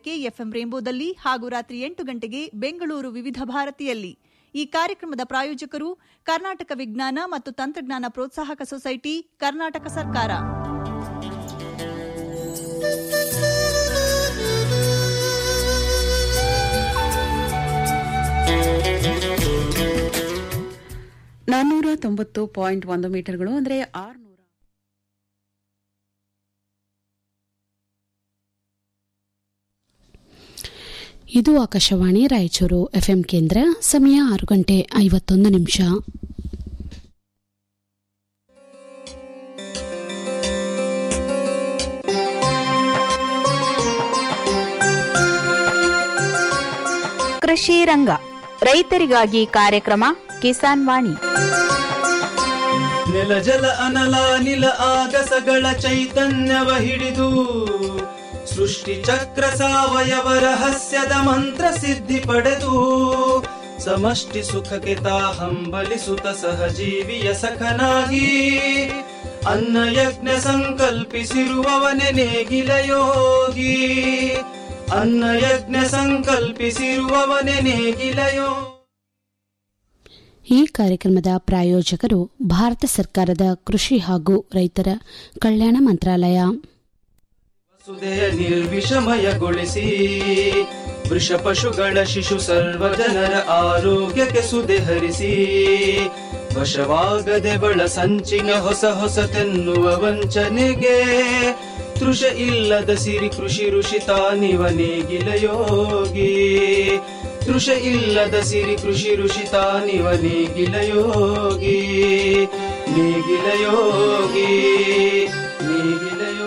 ಐದಕ್ಕೆ ಎಫ್ಎಂ ರೇಂಬೋದಲ್ಲಿ ಹಾಗೂ ರಾತ್ರಿ ಎಂಟು ಗಂಟೆಗೆ ಬೆಂಗಳೂರು ವಿವಿಧ ಭಾರತಿಯಲ್ಲಿ ಈ ಕಾರ್ಯಕ್ರಮದ ಪ್ರಾಯೋಜಕರು ಕರ್ನಾಟಕ ವಿಜ್ಞಾನ ಮತ್ತು ತಂತ್ರಜ್ಞಾನ ಪ್ರೋತ್ಸಾಹಕ ಸೊಸೈಟಿ ಕರ್ನಾಟಕ ಸರ್ಕಾರ ನಾನ್ನೂರ ತೊಂಬತ್ತು ಪಾಯಿಂಟ್ ಒಂದು ಮೀಟರ್ಗಳು ಅಂದರೆ ಆರುನೂರ ಇದು ಆಕಾಶವಾಣಿ ರಾಯಚೂರು ಎಫ್ಎಂ ಕೇಂದ್ರ ಸಮಯ ಆರು ಗಂಟೆ ಐವತ್ತೊಂದು ನಿಮಿಷ ಕೃಷಿ ರಂಗ ರೈತರಿಗಾಗಿ ಕಾರ್ಯಕ್ರಮ ಕಿಸಾನ್ ವಾಣಿ ನೆಲ ಜಲ ಅನಲ ನಿಲ ಆಗಸಗಳ ಚೈತನ್ಯವ ಹಿಡಿದು ಸೃಷ್ಟಿ ಚಕ್ರ ಸಾವಯವ ರಹಸ್ಯದ ಮಂತ್ರ ಸಿದ್ಧಿ ಪಡೆದು ಸಮಷ್ಟಿ ಸುಖಕ್ಕೆ ತಾ ಹಂಬಲಿಸುತ್ತ ಸಹಜೀವಿಯ ಸಖನಾಗಿ ಅನ್ನ ಯಜ್ಞ ಸಂಕಲ್ಪಿಸಿರುವವನೆ ನೇಗಿಲ ಯೋಗಿ ಅನ್ನ ಯಜ್ಞ ಸಂಕಲ್ಪಿಸಿರುವವನೆ ನೇಗಿಲ ಯೋಗಿ ಈ ಕಾರ್ಯಕ್ರಮದ ಪ್ರಾಯೋಜಕರು ಭಾರತ ಸರ್ಕಾರದ ಕೃಷಿ ಹಾಗೂ ರೈತರ ಕಲ್ಯಾಣ ಮಂತ್ರಾಲಯ ಸುದೆಯ ನಿರ್ವಿಷಮಯಗೊಳಿಸಿ ವೃಷ ಪಶುಗಳ ಶಿಶು ಸರ್ವ ಜನರ ಆರೋಗ್ಯಕ್ಕೆ ಸುದೆ ಹರಿಸಿ ವಶವಾಗದೆ ಬಳ ಸಂಚಿನ ಹೊಸ ಹೊಸತೆನ್ನುವ ವಂಚನೆಗೆ ತೃಷ ಇಲ್ಲದ ಸಿರಿ ಕೃಷಿ ಋಷಿ ತಾನಿವ ನೇಗಿಲ ಯೋಗಿ ತೃಷ ಇಲ್ಲದ ಸಿರಿ ಕೃಷಿ ಋಷಿ ತಾನಿವ ನೇಗಿಲ ಯೋಗಿ ನೇಗಿಲ ಯೋಗಿ ನೇಗಿಲ ಯೋಗಿ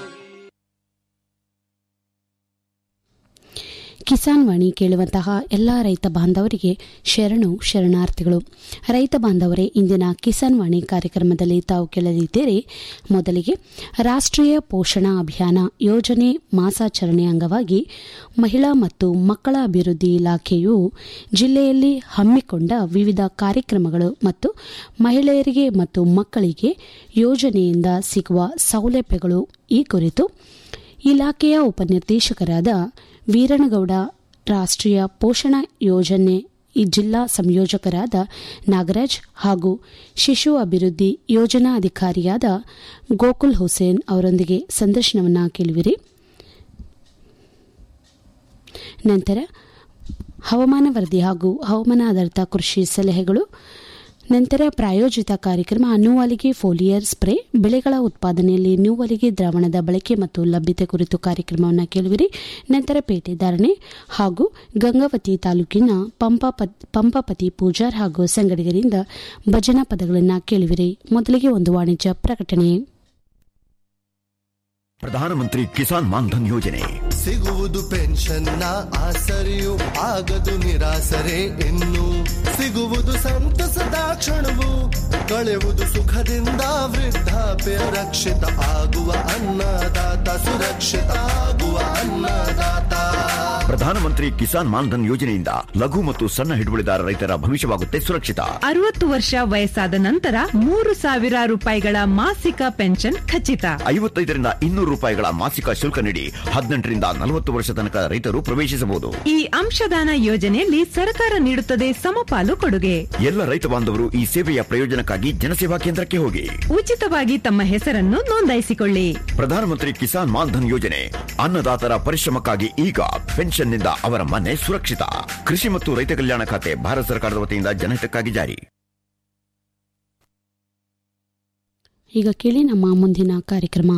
ಕಿಸಾನ್ ವಾಣಿ ಕೇಳುವಂತಹ ಎಲ್ಲ ರೈತ ಬಾಂಧವರಿಗೆ ಶರಣು ಶರಣಾರ್ಥಿಗಳು ರೈತ ಬಾಂಧವರೇ ಇಂದಿನ ಕಿಸಾನ್ ವಾಣಿ ಕಾರ್ಯಕ್ರಮದಲ್ಲಿ ತಾವು ಕೇಳಲಿದ್ದೀರಿ ಮೊದಲಿಗೆ ರಾಷ್ಟ್ರೀಯ ಪೋಷಣಾ ಅಭಿಯಾನ ಯೋಜನೆ ಮಾಸಾಚರಣೆ ಅಂಗವಾಗಿ ಮಹಿಳಾ ಮತ್ತು ಮಕ್ಕಳ ಅಭಿವೃದ್ಧಿ ಇಲಾಖೆಯು ಜಿಲ್ಲೆಯಲ್ಲಿ ಹಮ್ಮಿಕೊಂಡ ವಿವಿಧ ಕಾರ್ಯಕ್ರಮಗಳು ಮತ್ತು ಮಹಿಳೆಯರಿಗೆ ಮತ್ತು ಮಕ್ಕಳಿಗೆ ಯೋಜನೆಯಿಂದ ಸಿಗುವ ಸೌಲಭ್ಯಗಳು ಈ ಕುರಿತು ಇಲಾಖೆಯ ಉಪನಿರ್ದೇಶಕರಾದ ವೀರಣಗೌಡ ರಾಷ್ಟ್ರೀಯ ಪೋಷಣಾ ಯೋಜನೆ ಈ ಜಿಲ್ಲಾ ಸಂಯೋಜಕರಾದ ನಾಗರಾಜ್ ಹಾಗೂ ಶಿಶು ಅಭಿವೃದ್ಧಿ ಯೋಜನಾ ಅಧಿಕಾರಿಯಾದ ಗೋಕುಲ್ ಹುಸೇನ್ ಅವರೊಂದಿಗೆ ಸಂದರ್ಶನವನ್ನು ಕೇಳುವಿರಿ ನಂತರ ಹವಾಮಾನ ವರದಿ ಹಾಗೂ ಹವಾಮಾನ ಆಧಾರಿತ ಕೃಷಿ ಸಲಹೆಗಳು ನಂತರ ಪ್ರಾಯೋಜಿತ ಕಾರ್ಯಕ್ರಮ ನೂವಲಿಗೆ ಫೋಲಿಯರ್ ಸ್ಪ್ರೇ ಬೆಳೆಗಳ ಉತ್ಪಾದನೆಯಲ್ಲಿ ನೂವಲಿಗೆ ದ್ರಾವಣದ ಬಳಕೆ ಮತ್ತು ಲಭ್ಯತೆ ಕುರಿತು ಕಾರ್ಯಕ್ರಮವನ್ನು ಕೇಳುವಿರಿ ನಂತರ ಪೇಟೆ ಧಾರಣೆ ಹಾಗೂ ಗಂಗಾವತಿ ತಾಲೂಕಿನ ಪಂಪಾಪ ಪಂಪಾಪತಿ ಪೂಜಾರ್ ಹಾಗೂ ಸಂಗಡಿಗರಿಂದ ಭಜನಾ ಪದಗಳನ್ನು ಕೇಳುವಿರಿ ಮೊದಲಿಗೆ ಒಂದು ವಾಣಿಜ್ಯ ಪ್ರಕಟಣೆ ಪ್ರಧಾನಮಂತ್ರಿ ಕಿಸಾನ್ ಮಾನ್ಧನ್ ಯೋಜನೆ ಸಿಗುವುದು ಪೆನ್ಷನ್ನ ಆಸರೆಯು ಆಗದು ನಿರಾಸರೆ ಇನ್ನು ಸಿಗುವುದು ಸಂತಸದ ಕ್ಷಣವು ಕಳೆಯುವುದು ಸುಖದಿಂದ ವೃದ್ಧಾಪ್ಯ ರಕ್ಷಿತ ಆಗುವ ಅನ್ನದಾತ ಸುರಕ್ಷಿತ ಆಗುವ ಅನ್ನದಾತ ಪ್ರಧಾನಮಂತ್ರಿ ಕಿಸಾನ್ ಮಾನ್ಧನ್ ಯೋಜನೆಯಿಂದ ಲಘು ಮತ್ತು ಸಣ್ಣ ಹಿಡುವಳಿದಾರ ರೈತರ ಭವಿಷ್ಯವಾಗುತ್ತೆ ಸುರಕ್ಷಿತ ಅರವತ್ತು ವರ್ಷ ವಯಸ್ಸಾದ ನಂತರ ಮೂರು ಸಾವಿರ ರೂಪಾಯಿಗಳ ಮಾಸಿಕ ಪೆನ್ಷನ್ ಖಚಿತ ಐವತ್ತೈದರಿಂದ ಇನ್ನೂರು ರೂಪಾಯಿಗಳ ಮಾಸಿಕ ಶುಲ್ಕ ನೀಡಿ ಹದಿನೆಂಟರಿಂದ ನಲವತ್ತು ವರ್ಷ ತನಕ ರೈತರು ಪ್ರವೇಶಿಸಬಹುದು ಈ ಅಂಶದಾನ ಯೋಜನೆಯಲ್ಲಿ ಸರ್ಕಾರ ನೀಡುತ್ತದೆ ಸಮಪಾಲು ಕೊಡುಗೆ ಎಲ್ಲ ರೈತ ಬಾಂಧವರು ಈ ಸೇವೆಯ ಪ್ರಯೋಜನಕ್ಕಾಗಿ ಜನಸೇವಾ ಕೇಂದ್ರಕ್ಕೆ ಹೋಗಿ ಉಚಿತವಾಗಿ ತಮ್ಮ ಹೆಸರನ್ನು ನೋಂದಾಯಿಸಿಕೊಳ್ಳಿ ಪ್ರಧಾನಮಂತ್ರಿ ಕಿಸಾನ್ ಮಾನ್ಧನ್ ಯೋಜನೆ ಅನ್ನದಾತರ ಪರಿಶ್ರಮಕ್ಕಾಗಿ ಈಗ ಪೆನ್ಷನ್ನಿಂದ ಅವರ ಮನೆ ಸುರಕ್ಷಿತ ಕೃಷಿ ಮತ್ತು ರೈತ ಕಲ್ಯಾಣ ಖಾತೆ ಭಾರತ ಸರ್ಕಾರದ ವತಿಯಿಂದ ಜನಹಿತಕ್ಕಾಗಿ ಜಾರಿ ಈಗ ಕೇಳಿ ನಮ್ಮ ಮುಂದಿನ ಕಾರ್ಯಕ್ರಮ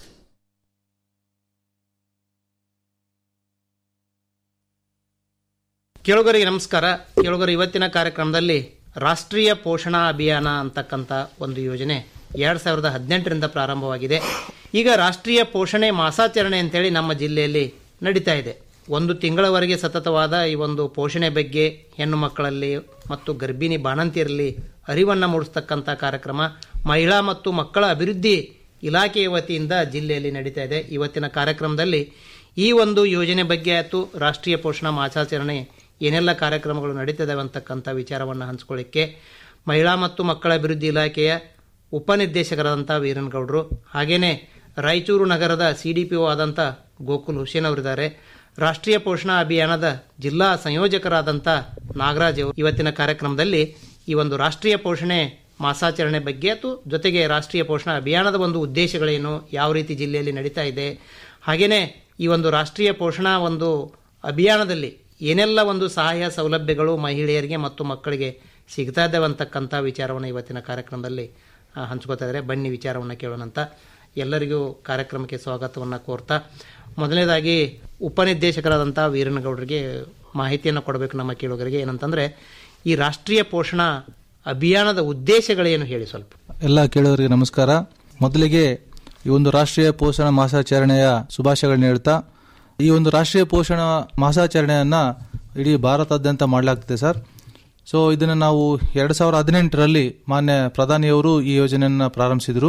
ಕೇಳುಗರಿಗೆ ನಮಸ್ಕಾರ ಕೇಳುಗರು ಇವತ್ತಿನ ಕಾರ್ಯಕ್ರಮದಲ್ಲಿ ರಾಷ್ಟ್ರೀಯ ಪೋಷಣಾ ಅಭಿಯಾನ ಅಂತಕ್ಕಂಥ ಒಂದು ಯೋಜನೆ ಎರಡು ಸಾವಿರದ ಹದಿನೆಂಟರಿಂದ ಪ್ರಾರಂಭವಾಗಿದೆ ಈಗ ರಾಷ್ಟ್ರೀಯ ಪೋಷಣೆ ಮಾಸಾಚರಣೆ ಅಂತೇಳಿ ನಮ್ಮ ಜಿಲ್ಲೆಯಲ್ಲಿ ನಡೀತಾ ಇದೆ ಒಂದು ತಿಂಗಳವರೆಗೆ ಸತತವಾದ ಈ ಒಂದು ಪೋಷಣೆ ಬಗ್ಗೆ ಹೆಣ್ಣು ಮಕ್ಕಳಲ್ಲಿ ಮತ್ತು ಗರ್ಭಿಣಿ ಬಾಣಂತಿಯರಲ್ಲಿ ಅರಿವನ್ನು ಮೂಡಿಸ್ತಕ್ಕಂಥ ಕಾರ್ಯಕ್ರಮ ಮಹಿಳಾ ಮತ್ತು ಮಕ್ಕಳ ಅಭಿವೃದ್ಧಿ ಇಲಾಖೆಯ ವತಿಯಿಂದ ಜಿಲ್ಲೆಯಲ್ಲಿ ನಡೀತಾ ಇದೆ ಇವತ್ತಿನ ಕಾರ್ಯಕ್ರಮದಲ್ಲಿ ಈ ಒಂದು ಯೋಜನೆ ಬಗ್ಗೆ ಆಯಿತು ರಾಷ್ಟ್ರೀಯ ಪೋಷಣಾ ಮಾಸಾಚರಣೆ ಏನೆಲ್ಲ ಕಾರ್ಯಕ್ರಮಗಳು ನಡೀತಿದ್ದಾವೆ ಅಂತಕ್ಕಂಥ ವಿಚಾರವನ್ನು ಹಂಚ್ಕೊಳ್ಳಿಕ್ಕೆ ಮಹಿಳಾ ಮತ್ತು ಮಕ್ಕಳ ಅಭಿವೃದ್ಧಿ ಇಲಾಖೆಯ ಉಪನಿರ್ದೇಶಕರಾದಂಥ ವೀರನ್ಗೌಡರು ಹಾಗೆಯೇ ರಾಯಚೂರು ನಗರದ ಸಿ ಡಿ ಪಿ ಒ ಆದಂಥ ಗೋಕುಲ್ ಹುಸೇನ್ ಅವರಿದ್ದಾರೆ ರಾಷ್ಟ್ರೀಯ ಪೋಷಣಾ ಅಭಿಯಾನದ ಜಿಲ್ಲಾ ಸಂಯೋಜಕರಾದಂಥ ನಾಗರಾಜ್ ಇವತ್ತಿನ ಕಾರ್ಯಕ್ರಮದಲ್ಲಿ ಈ ಒಂದು ರಾಷ್ಟ್ರೀಯ ಪೋಷಣೆ ಮಾಸಾಚರಣೆ ಬಗ್ಗೆ ಅಥವಾ ಜೊತೆಗೆ ರಾಷ್ಟ್ರೀಯ ಪೋಷಣಾ ಅಭಿಯಾನದ ಒಂದು ಉದ್ದೇಶಗಳೇನು ಯಾವ ರೀತಿ ಜಿಲ್ಲೆಯಲ್ಲಿ ನಡೀತಾ ಇದೆ ಹಾಗೆಯೇ ಈ ಒಂದು ರಾಷ್ಟ್ರೀಯ ಪೋಷಣಾ ಒಂದು ಅಭಿಯಾನದಲ್ಲಿ ಏನೆಲ್ಲ ಒಂದು ಸಹಾಯ ಸೌಲಭ್ಯಗಳು ಮಹಿಳೆಯರಿಗೆ ಮತ್ತು ಮಕ್ಕಳಿಗೆ ಸಿಗ್ತಾ ಇದ್ದಾವೆ ಅಂತಕ್ಕಂಥ ವಿಚಾರವನ್ನು ಇವತ್ತಿನ ಕಾರ್ಯಕ್ರಮದಲ್ಲಿ ಆ, ಹಂಚ್ಕೋತಾ ಇದ್ದಾರೆ ಬನ್ನಿ ವಿಚಾರವನ್ನು ಕೇಳೋಣಂತ ಎಲ್ಲರಿಗೂ ಕಾರ್ಯಕ್ರಮಕ್ಕೆ ಸ್ವಾಗತವನ್ನು ಕೋರ್ತಾ ಮೊದಲನೇದಾಗಿ ಉಪನಿರ್ದೇಶಕರಾದಂಥ ವೀರನಗೌಡರಿಗೆ ಮಾಹಿತಿಯನ್ನು ಕೊಡಬೇಕು ನಮ್ಮ ಕೇಳುಗರಿಗೆ ಏನಂತಂದರೆ ಈ ರಾಷ್ಟ್ರೀಯ ಪೋಷಣಾ ಅಭಿಯಾನದ ಉದ್ದೇಶಗಳೇನು ಹೇಳಿ ಸ್ವಲ್ಪ ಎಲ್ಲ ಕೇಳೋರಿಗೆ ನಮಸ್ಕಾರ ಮೊದಲಿಗೆ ಈ ಒಂದು ರಾಷ್ಟ್ರೀಯ ಪೋಷಣ ಮಾಸಾಚರಣೆಯ ಶುಭಾಶಯಗಳನ್ನ ಹೇಳ್ತಾ ಈ ಒಂದು ರಾಷ್ಟ್ರೀಯ ಪೋಷಣ ಮಾಸಾಚರಣೆಯನ್ನ ಇಡೀ ಭಾರತಾದ್ಯಂತ ಮಾಡಲಾಗ್ತಿದೆ ಸರ್ ಸೊ ಇದನ್ನು ನಾವು ಎರಡು ಸಾವಿರದ ಹದಿನೆಂಟರಲ್ಲಿ ಮಾನ್ಯ ಪ್ರಧಾನಿಯವರು ಈ ಯೋಜನೆಯನ್ನು ಪ್ರಾರಂಭಿಸಿದರು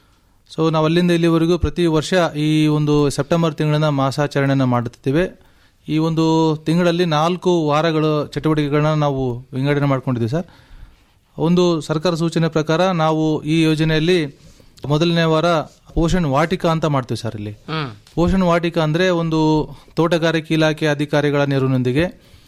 ಸೊ ನಾವು ಅಲ್ಲಿಂದ ಇಲ್ಲಿವರೆಗೂ ಪ್ರತಿ ವರ್ಷ ಈ ಒಂದು ಸೆಪ್ಟೆಂಬರ್ ತಿಂಗಳನ್ನ ಮಾಸಾಚರಣೆಯನ್ನು ಮಾಡುತ್ತಿದ್ದೇವೆ ಈ ಒಂದು ತಿಂಗಳಲ್ಲಿ ನಾಲ್ಕು ವಾರಗಳ ಚಟುವಟಿಕೆಗಳನ್ನ ನಾವು ವಿಂಗಡಣೆ ಮಾಡ್ಕೊಂಡಿದ್ದೀವಿ ಸರ್ ಒಂದು ಸರ್ಕಾರ ಸೂಚನೆ ಪ್ರಕಾರ ನಾವು ಈ ಯೋಜನೆಯಲ್ಲಿ ಮೊದಲನೇ ವಾರ ಪೋಷಣ್ ವಾಟಿಕಾ ಅಂತ ಮಾಡ್ತೀವಿ ಸರ್ ಇಲ್ಲಿ ಪೋಷಣ್ ವಾಟಿಕಾ ಅಂದ್ರೆ ಒಂದು ತೋಟಗಾರಿಕೆ ಇಲಾಖೆ ಅಧಿಕಾರಿಗಳ ನೆರವಿನೊಂದಿಗೆ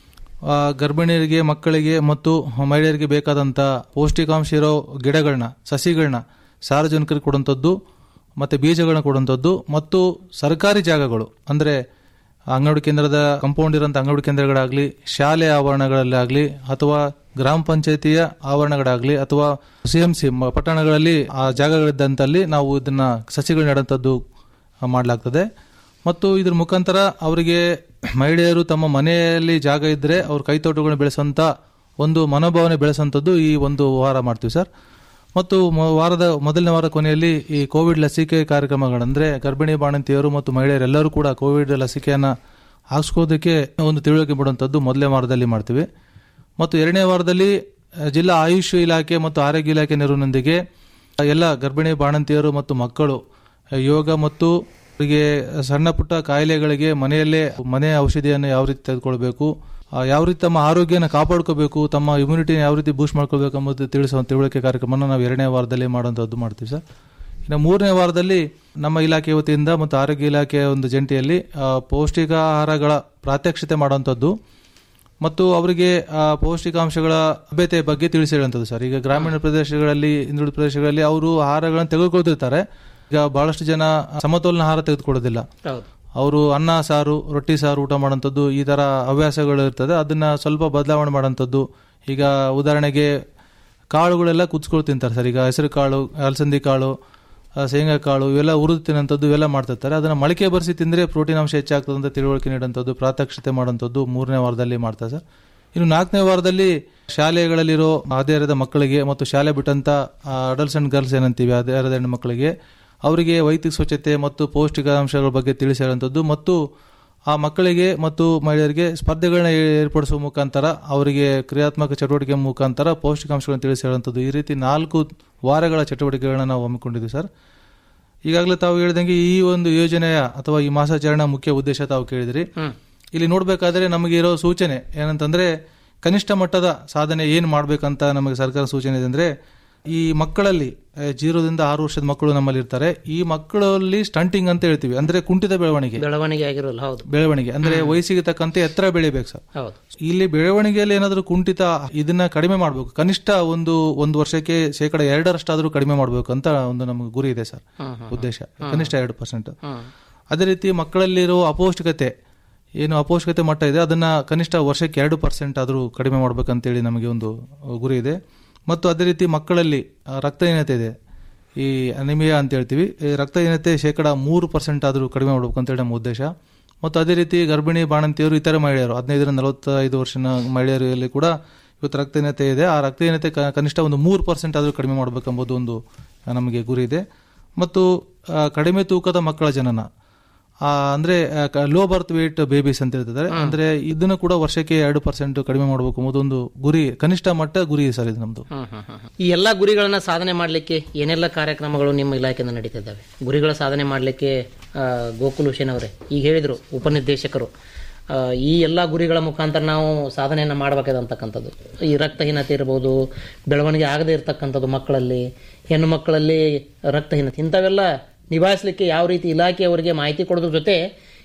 ಆ, ಗರ್ಭಿಣಿಯರಿಗೆ ಮಕ್ಕಳಿಗೆ ಮತ್ತು ಮಹಿಳೆಯರಿಗೆ ಬೇಕಾದಂಥ ಪೌಷ್ಟಿಕಾಂಶ ಇರೋ ಗಿಡಗಳನ್ನ ಸಸಿಗಳನ್ನ ಸಾರ್ವಜನಿಕರಿಗೆ ಕೊಡುವಂಥದ್ದು ಮತ್ತು ಬೀಜಗಳನ್ನ ಕೊಡುವಂಥದ್ದು ಮತ್ತು ಸರ್ಕಾರಿ ಜಾಗಗಳು ಅಂದರೆ ಅಂಗನವಾಡಿ ಕೇಂದ್ರದ ಕಂಪೌಂಡ್ ಇರೋಂಥ ಅಂಗನವಾಡಿ ಕೇಂದ್ರಗಳಾಗಲಿ ಶಾಲೆ ಆವರಣಗಳಲ್ಲಾಗಲಿ ಅಥವಾ ಗ್ರಾಮ ಪಂಚಾಯತಿಯ ಆವರಣಗಳಾಗಲಿ ಅಥವಾ ಸಿಎಂಸಿ ಪಟ್ಟಣಗಳಲ್ಲಿ ಆ ಜಾಗಗಳಿದ್ದಂತಲ್ಲಿ ನಾವು ಇದನ್ನ ಸಸಿಗಳು ನೆಡುವಂಥದ್ದು ಮಾಡಲಾಗ್ತದೆ ಮತ್ತು ಇದ್ರ ಮುಖಾಂತರ ಅವರಿಗೆ ಮಹಿಳೆಯರು ತಮ್ಮ ಮನೆಯಲ್ಲಿ ಜಾಗ ಇದ್ದರೆ ಅವ್ರ ಕೈತೋಟಗಳನ್ನ ಬೆಳೆಸೋಂಥ ಒಂದು ಮನೋಭಾವನೆ ಬೆಳೆಸೋಂಥದ್ದು ಈ ಒಂದು ವಾರ ಮಾಡ್ತೀವಿ ಸರ್ ಮತ್ತು ಮ- ವಾರದ ಮೊದಲನೇ ವಾರ ಕೊನೆಯಲ್ಲಿ ಈ ಕೋವಿಡ್ ಲಸಿಕೆ ಕಾರ್ಯಕ್ರಮಗಳಂದ್ರೆ ಗರ್ಭಿಣಿ ಬಾಣಂತಿಯರು ಮತ್ತು ಮಹಿಳೆಯರೆಲ್ಲರೂ ಕೂಡ ಕೋವಿಡ್ ಲಸಿಕೆಯನ್ನು ಹಾಕ್ಸ್ಕೋದಕ್ಕೆ ಒಂದು ತಿಳುವಳಿಕೆ ಬಿಡುವಂಥದ್ದು ಮೊದಲನೇ ವಾರದಲ್ಲಿ ಮಾಡ್ತೀವಿ ಮತ್ತು ಎರಡನೇ ವಾರದಲ್ಲಿ ಆ, ಜಿಲ್ಲಾ ಆಯುಷ್ ಇಲಾಖೆ ಮತ್ತು ಆರೋಗ್ಯ ಇಲಾಖೆ ನೆರವಿನೊಂದಿಗೆ ಎಲ್ಲ ಗರ್ಭಿಣಿ ಬಾಣಂತಿಯರು ಮತ್ತು ಮಕ್ಕಳು ಆ, ಯೋಗ ಮತ್ತು ಅವರಿಗೆ ಸಣ್ಣ ಪುಟ್ಟ ಕಾಯಿಲೆಗಳಿಗೆ ಮನೆಯಲ್ಲೇ ಮನೆ ಔಷಧಿಯನ್ನು ಯಾವ ರೀತಿ ತೆಗೆದುಕೊಳ್ಬೇಕು ಆ, ಯಾವ ರೀತಿ ತಮ್ಮ ಆರೋಗ್ಯನ ಕಾಪಾಡ್ಕೋಬೇಕು ತಮ್ಮ ಇಮ್ಯುನಿಟಿನ ಯಾವ ರೀತಿ ಬೂಸ್ಟ್ ಮಾಡ್ಕೋಬೇಕು ಎಂಬುದು ತಿಳಿಸುವ ತಿಳುವಳಿಕೆ ಕಾರ್ಯಕ್ರಮನ ನಾವು ಎರಡನೇ ವಾರದಲ್ಲಿ ಮಾಡುವಂಥದ್ದು ಮಾಡ್ತೀವಿ ಸರ್ ಇನ್ನು ಮೂರನೇ ವಾರದಲ್ಲಿ ನಮ್ಮ ಇಲಾಖೆ ವತಿಯಿಂದ ಮತ್ತು ಆರೋಗ್ಯ ಇಲಾಖೆಯ ಒಂದು ಜಂಟಿಯಲ್ಲಿ ಆ, ಪೌಷ್ಟಿಕಾಹಾರಗಳ ಪ್ರಾತ್ಯಕ್ಷಿತೆ ಮಾಡುವಂಥದ್ದು ಮತ್ತು ಅವರಿಗೆ ಆ, ಪೌಷ್ಟಿಕಾಂಶಗಳ ಲಭ್ಯತೆ ಬಗ್ಗೆ ತಿಳಿಸಿ ಹೇಳುವಂಥದ್ದು ಸರ್ ಈಗ ಗ್ರಾಮೀಣ ಪ್ರದೇಶಗಳಲ್ಲಿ ಹಿಂದುಳಿದ ಪ್ರದೇಶಗಳಲ್ಲಿ ಅವರು ಆಹಾರಗಳನ್ನು ತೆಗೆದುಕೊಳ್ತಿರ್ತಾರೆ ಈಗ ಬಹಳಷ್ಟು ಜನ ಸಮತೋಲನ ಆಹಾರ ತೆಗೆದುಕೊಳ್ಳೋದಿಲ್ಲ ಹೌದು ಅವರು ಅನ್ನ ಸಾರು ರೊಟ್ಟಿ ಸಾರು ಊಟ ಮಾಡೋಂಥದ್ದು ಈ ಥರ ಹವ್ಯಾಸಗಳು ಇರ್ತದೆ ಅದನ್ನ ಸ್ವಲ್ಪ ಬದಲಾವಣೆ ಮಾಡೋಂಥದ್ದು ಈಗ ಉದಾಹರಣೆಗೆ ಕಾಳುಗಳೆಲ್ಲ ಕುದಿಸ್ಕೊಂಡು ತಿಂತಾರೆ ಸರ್ ಈಗ ಹೆಸರು ಕಾಳು ಅಲಸಂದಿ ಕಾಳು ಆ, ಶೇಂಗಾ ಕಾಳು ಇವೆಲ್ಲ ಹುರಿದು ತಿನ್ನೋಂಥದ್ದು ಇವೆಲ್ಲ ಮಾಡ್ತಿರ್ತಾರೆ ಅದನ್ನ ಮೊಳಕೆ ಬರೆಸಿ ತಿಂದರೆ ಪ್ರೋಟೀನ್ ಅಂಶ ಹೆಚ್ಚಾಗ್ತದೆ ಅಂತ ತಿಳುವಳಿಕೆ ನೀಡುವಂಥದ್ದು ಪ್ರಾತ್ಯಕ್ಷತೆ ಮಾಡುವಂಥದ್ದು ಮೂರನೇ ವಾರದಲ್ಲಿ ಮಾಡ್ತಾರೆ ಸರ್ ಇನ್ನು ನಾಲ್ಕನೇ ವಾರದಲ್ಲಿ ಶಾಲೆಗಳಲ್ಲಿರೋ ಹದಿಹರೆಯದ ಮಕ್ಕಳಿಗೆ ಮತ್ತು ಶಾಲೆ ಬಿಟ್ಟಂತ ಅಡಲ್ಸ್ ಅಂಡ್ ಗರ್ಲ್ಸ್ ಏನಂತೀವಿ ಹದಿಹರೆಯದ ಹೆಣ್ಣು ಮಕ್ಕಳಿಗೆ ಅವರಿಗೆ ವೈಯಕ್ತಿಕ ಸ್ವಚ್ಛತೆ ಮತ್ತು ಪೌಷ್ಟಿಕಾಂಶಗಳ ಬಗ್ಗೆ ತಿಳಿಸಿ ಹೇಳುವಂಥದ್ದು ಮತ್ತು ಆ ಮಕ್ಕಳಿಗೆ ಮತ್ತು ಮಹಿಳೆಯರಿಗೆ ಸ್ಪರ್ಧೆಗಳನ್ನ ಏರ್ಪಡಿಸುವ ಮುಖಾಂತರ ಅವರಿಗೆ ಕ್ರಿಯಾತ್ಮಕ ಚಟುವಟಿಕೆ ಮುಖಾಂತರ ಪೌಷ್ಟಿಕಾಂಶಗಳನ್ನು ತಿಳಿಸಿ ಹೇಳುವಂಥದ್ದು ಈ ರೀತಿ ನಾಲ್ಕು ವಾರಗಳ ಚಟುವಟಿಕೆಗಳನ್ನ ನಾವು ಹಮ್ಮಿಕೊಂಡಿದ್ದೀವಿ ಸರ್ ಈಗಾಗಲೇ ತಾವು ಹೇಳಿದಂಗೆ ಈ ಒಂದು ಯೋಜನೆಯ ಅಥವಾ ಈ ಮಾಸಾಚರಣೆ ಮುಖ್ಯ ಉದ್ದೇಶ ತಾವು ಕೇಳಿದ್ರಿ ಇಲ್ಲಿ ನೋಡ್ಬೇಕಾದ್ರೆ ನಮಗೆ ಇರೋ ಸೂಚನೆ ಏನಂತಂದ್ರೆ ಕನಿಷ್ಠ ಮಟ್ಟದ ಸಾಧನೆ ಏನ್ ಮಾಡ್ಬೇಕಂತ ನಮಗೆ ಸರ್ಕಾರ ಸೂಚನೆ ಇದೆ ಅಂದ್ರೆ ಈ ಮಕ್ಕಳಲ್ಲಿ ಆ, ಜೀರೋದಿಂದ ಆರು ವರ್ಷದ ಮಕ್ಕಳು ನಮ್ಮಲ್ಲಿ ಇರ್ತಾರೆ ಈ ಮಕ್ಕಳಲ್ಲಿ ಸ್ಟಂಟಿಂಗ್ ಅಂತ ಹೇಳ್ತೀವಿ ಅಂದ್ರೆ ಕುಂಠಿತ ಬೆಳವಣಿಗೆ ಬೆಳವಣಿಗೆ ಆಗಿರೋಲ್ಲ ಹೌದು ಬೆಳವಣಿಗೆ ಅಂದ್ರೆ ವಯಸ್ಸಿಗೆ ತಕ್ಕಂತೆ ಎತ್ತರ ಬೆಳಿಬೇಕು ಸರ್ ಹೌದು ಇಲ್ಲಿ ಬೆಳವಣಿಗೆಯಲ್ಲಿ ಏನಾದರೂ ಕುಂಠಿತ ಇದನ್ನ ಕಡಿಮೆ ಮಾಡಬೇಕು ಕನಿಷ್ಠ ಒಂದು ಒಂದು ವರ್ಷಕ್ಕೆ ಶೇಕಡ ಎರಡರಷ್ಟಾದರೂ ಕಡಿಮೆ ಮಾಡಬೇಕು ಅಂತ ಒಂದು ನಮಗೆ ಗುರಿ ಇದೆ ಸರ್ ಉದ್ದೇಶ ಕನಿಷ್ಠ ಎರಡು ಪರ್ಸೆಂಟ್ ಅದೇ ರೀತಿ ಮಕ್ಕಳಲ್ಲಿರೋ ಅಪೌಷ್ಟಿಕತೆ ಏನು ಅಪೌಷ್ಟಿಕತೆ ಮಟ್ಟ ಇದೆ ಅದನ್ನ ಕನಿಷ್ಠ ವರ್ಷಕ್ಕೆ ಎರಡು ಪರ್ಸೆಂಟ್ ಆದರೂ ಕಡಿಮೆ ಮಾಡ್ಬೇಕಂತೇಳಿ ನಮಗೆ ಒಂದು ಗುರಿ ಇದೆ ಮತ್ತು ಅದೇ ರೀತಿ ಮಕ್ಕಳಲ್ಲಿ ಆ, ರಕ್ತಹೀನತೆ ಇದೆ ಈ ಅನಿಮಿಯಾ ಅಂತ ಹೇಳ್ತೀವಿ ಈ ರಕ್ತಹೀನತೆ ಶೇಕಡ ಮೂರು ಪರ್ಸೆಂಟ್ ಆದರೂ ಕಡಿಮೆ ಮಾಡಬೇಕು ಅಂತೇಳಿ ನಮ್ಮ ಉದ್ದೇಶ ಮತ್ತು ಅದೇ ರೀತಿ ಗರ್ಭಿಣಿ ಬಾಣಂತಿಯರು ಇತರ ಮಹಿಳೆಯರು ಹದಿನೈದರಿಂದ ನಲವತ್ತೈದು ವರ್ಷದ ಮಹಿಳೆಯರಲ್ಲಿ ಕೂಡ ಇವತ್ತು ರಕ್ತಹೀನತೆ ಇದೆ ಆ ರಕ್ತಹೀನತೆ ಕ- ಕನಿಷ್ಠ ಒಂದು ಮೂರು ಪರ್ಸೆಂಟ್ ಆದರೂ ಕಡಿಮೆ ಮಾಡಬೇಕೆಂಬುದು ಒಂದು ಆ, ನಮಗೆ ಗುರಿ ಇದೆ ಮತ್ತು ಆ, ಕಡಿಮೆ ತೂಕದ ಮಕ್ಕಳ ಜನನ ಆ, ಅಂದ್ರೆ ಲೋ ಬರ್ತ್ ವೇಟ್ ಬೇಬೀಸ್ ಅಂತ ಹೇಳ್ತಿದ್ದಾರೆ ಅಂದ್ರೆ ಇದನ್ನು ಕೂಡ ವರ್ಷಕ್ಕೆ ಎರಡು ಪರ್ಸೆಂಟ್ ಕಡಿಮೆ ಮಾಡಬೇಕು ಎಂಬುದೊಂದು ಗುರಿ ಕನಿಷ್ಠ ಮಟ್ಟ ಗುರಿ ಸರ್ ಇದು ನಮ್ದು ಈ ಎಲ್ಲ ಗುರಿಗಳನ್ನ ಸಾಧನೆ ಮಾಡಲಿಕ್ಕೆ ಏನೆಲ್ಲ ಕಾರ್ಯಕ್ರಮಗಳು ನಿಮ್ಮ ಇಲಾಖೆಯಿಂದ ನಡೀತಿದ್ದಾವೆ ಗುರಿಗಳ ಸಾಧನೆ ಮಾಡಲಿಕ್ಕೆ ಗೋಕುಲ್ ಹುಸೇನ್ ಅವರೇ ಈಗ ಹೇಳಿದರು ಉಪನಿರ್ದೇಶಕರು ಆ, ಈ ಎಲ್ಲ ಗುರಿಗಳ ಮುಖಾಂತರ ನಾವು ಸಾಧನೆಯನ್ನು ಮಾಡಬೇಕಾದ ಅಂತಕ್ಕಂಥದ್ದು ಈ ರಕ್ತಹೀನತೆ ಇರ್ಬೋದು ಬೆಳವಣಿಗೆ ಆಗದೇ ಇರತಕ್ಕಂಥದ್ದು ಮಕ್ಕಳಲ್ಲಿ ಹೆಣ್ಣು ಮಕ್ಕಳಲ್ಲಿ ರಕ್ತಹೀನತೆ ಇಂಥವೆಲ್ಲ ನಿಭಾಯಿಸಲಿಕ್ಕೆ ಯಾವ ರೀತಿ ಇಲಾಖೆಯವರಿಗೆ ಮಾಹಿತಿ ಕೊಡೋದ್ರ ಜೊತೆ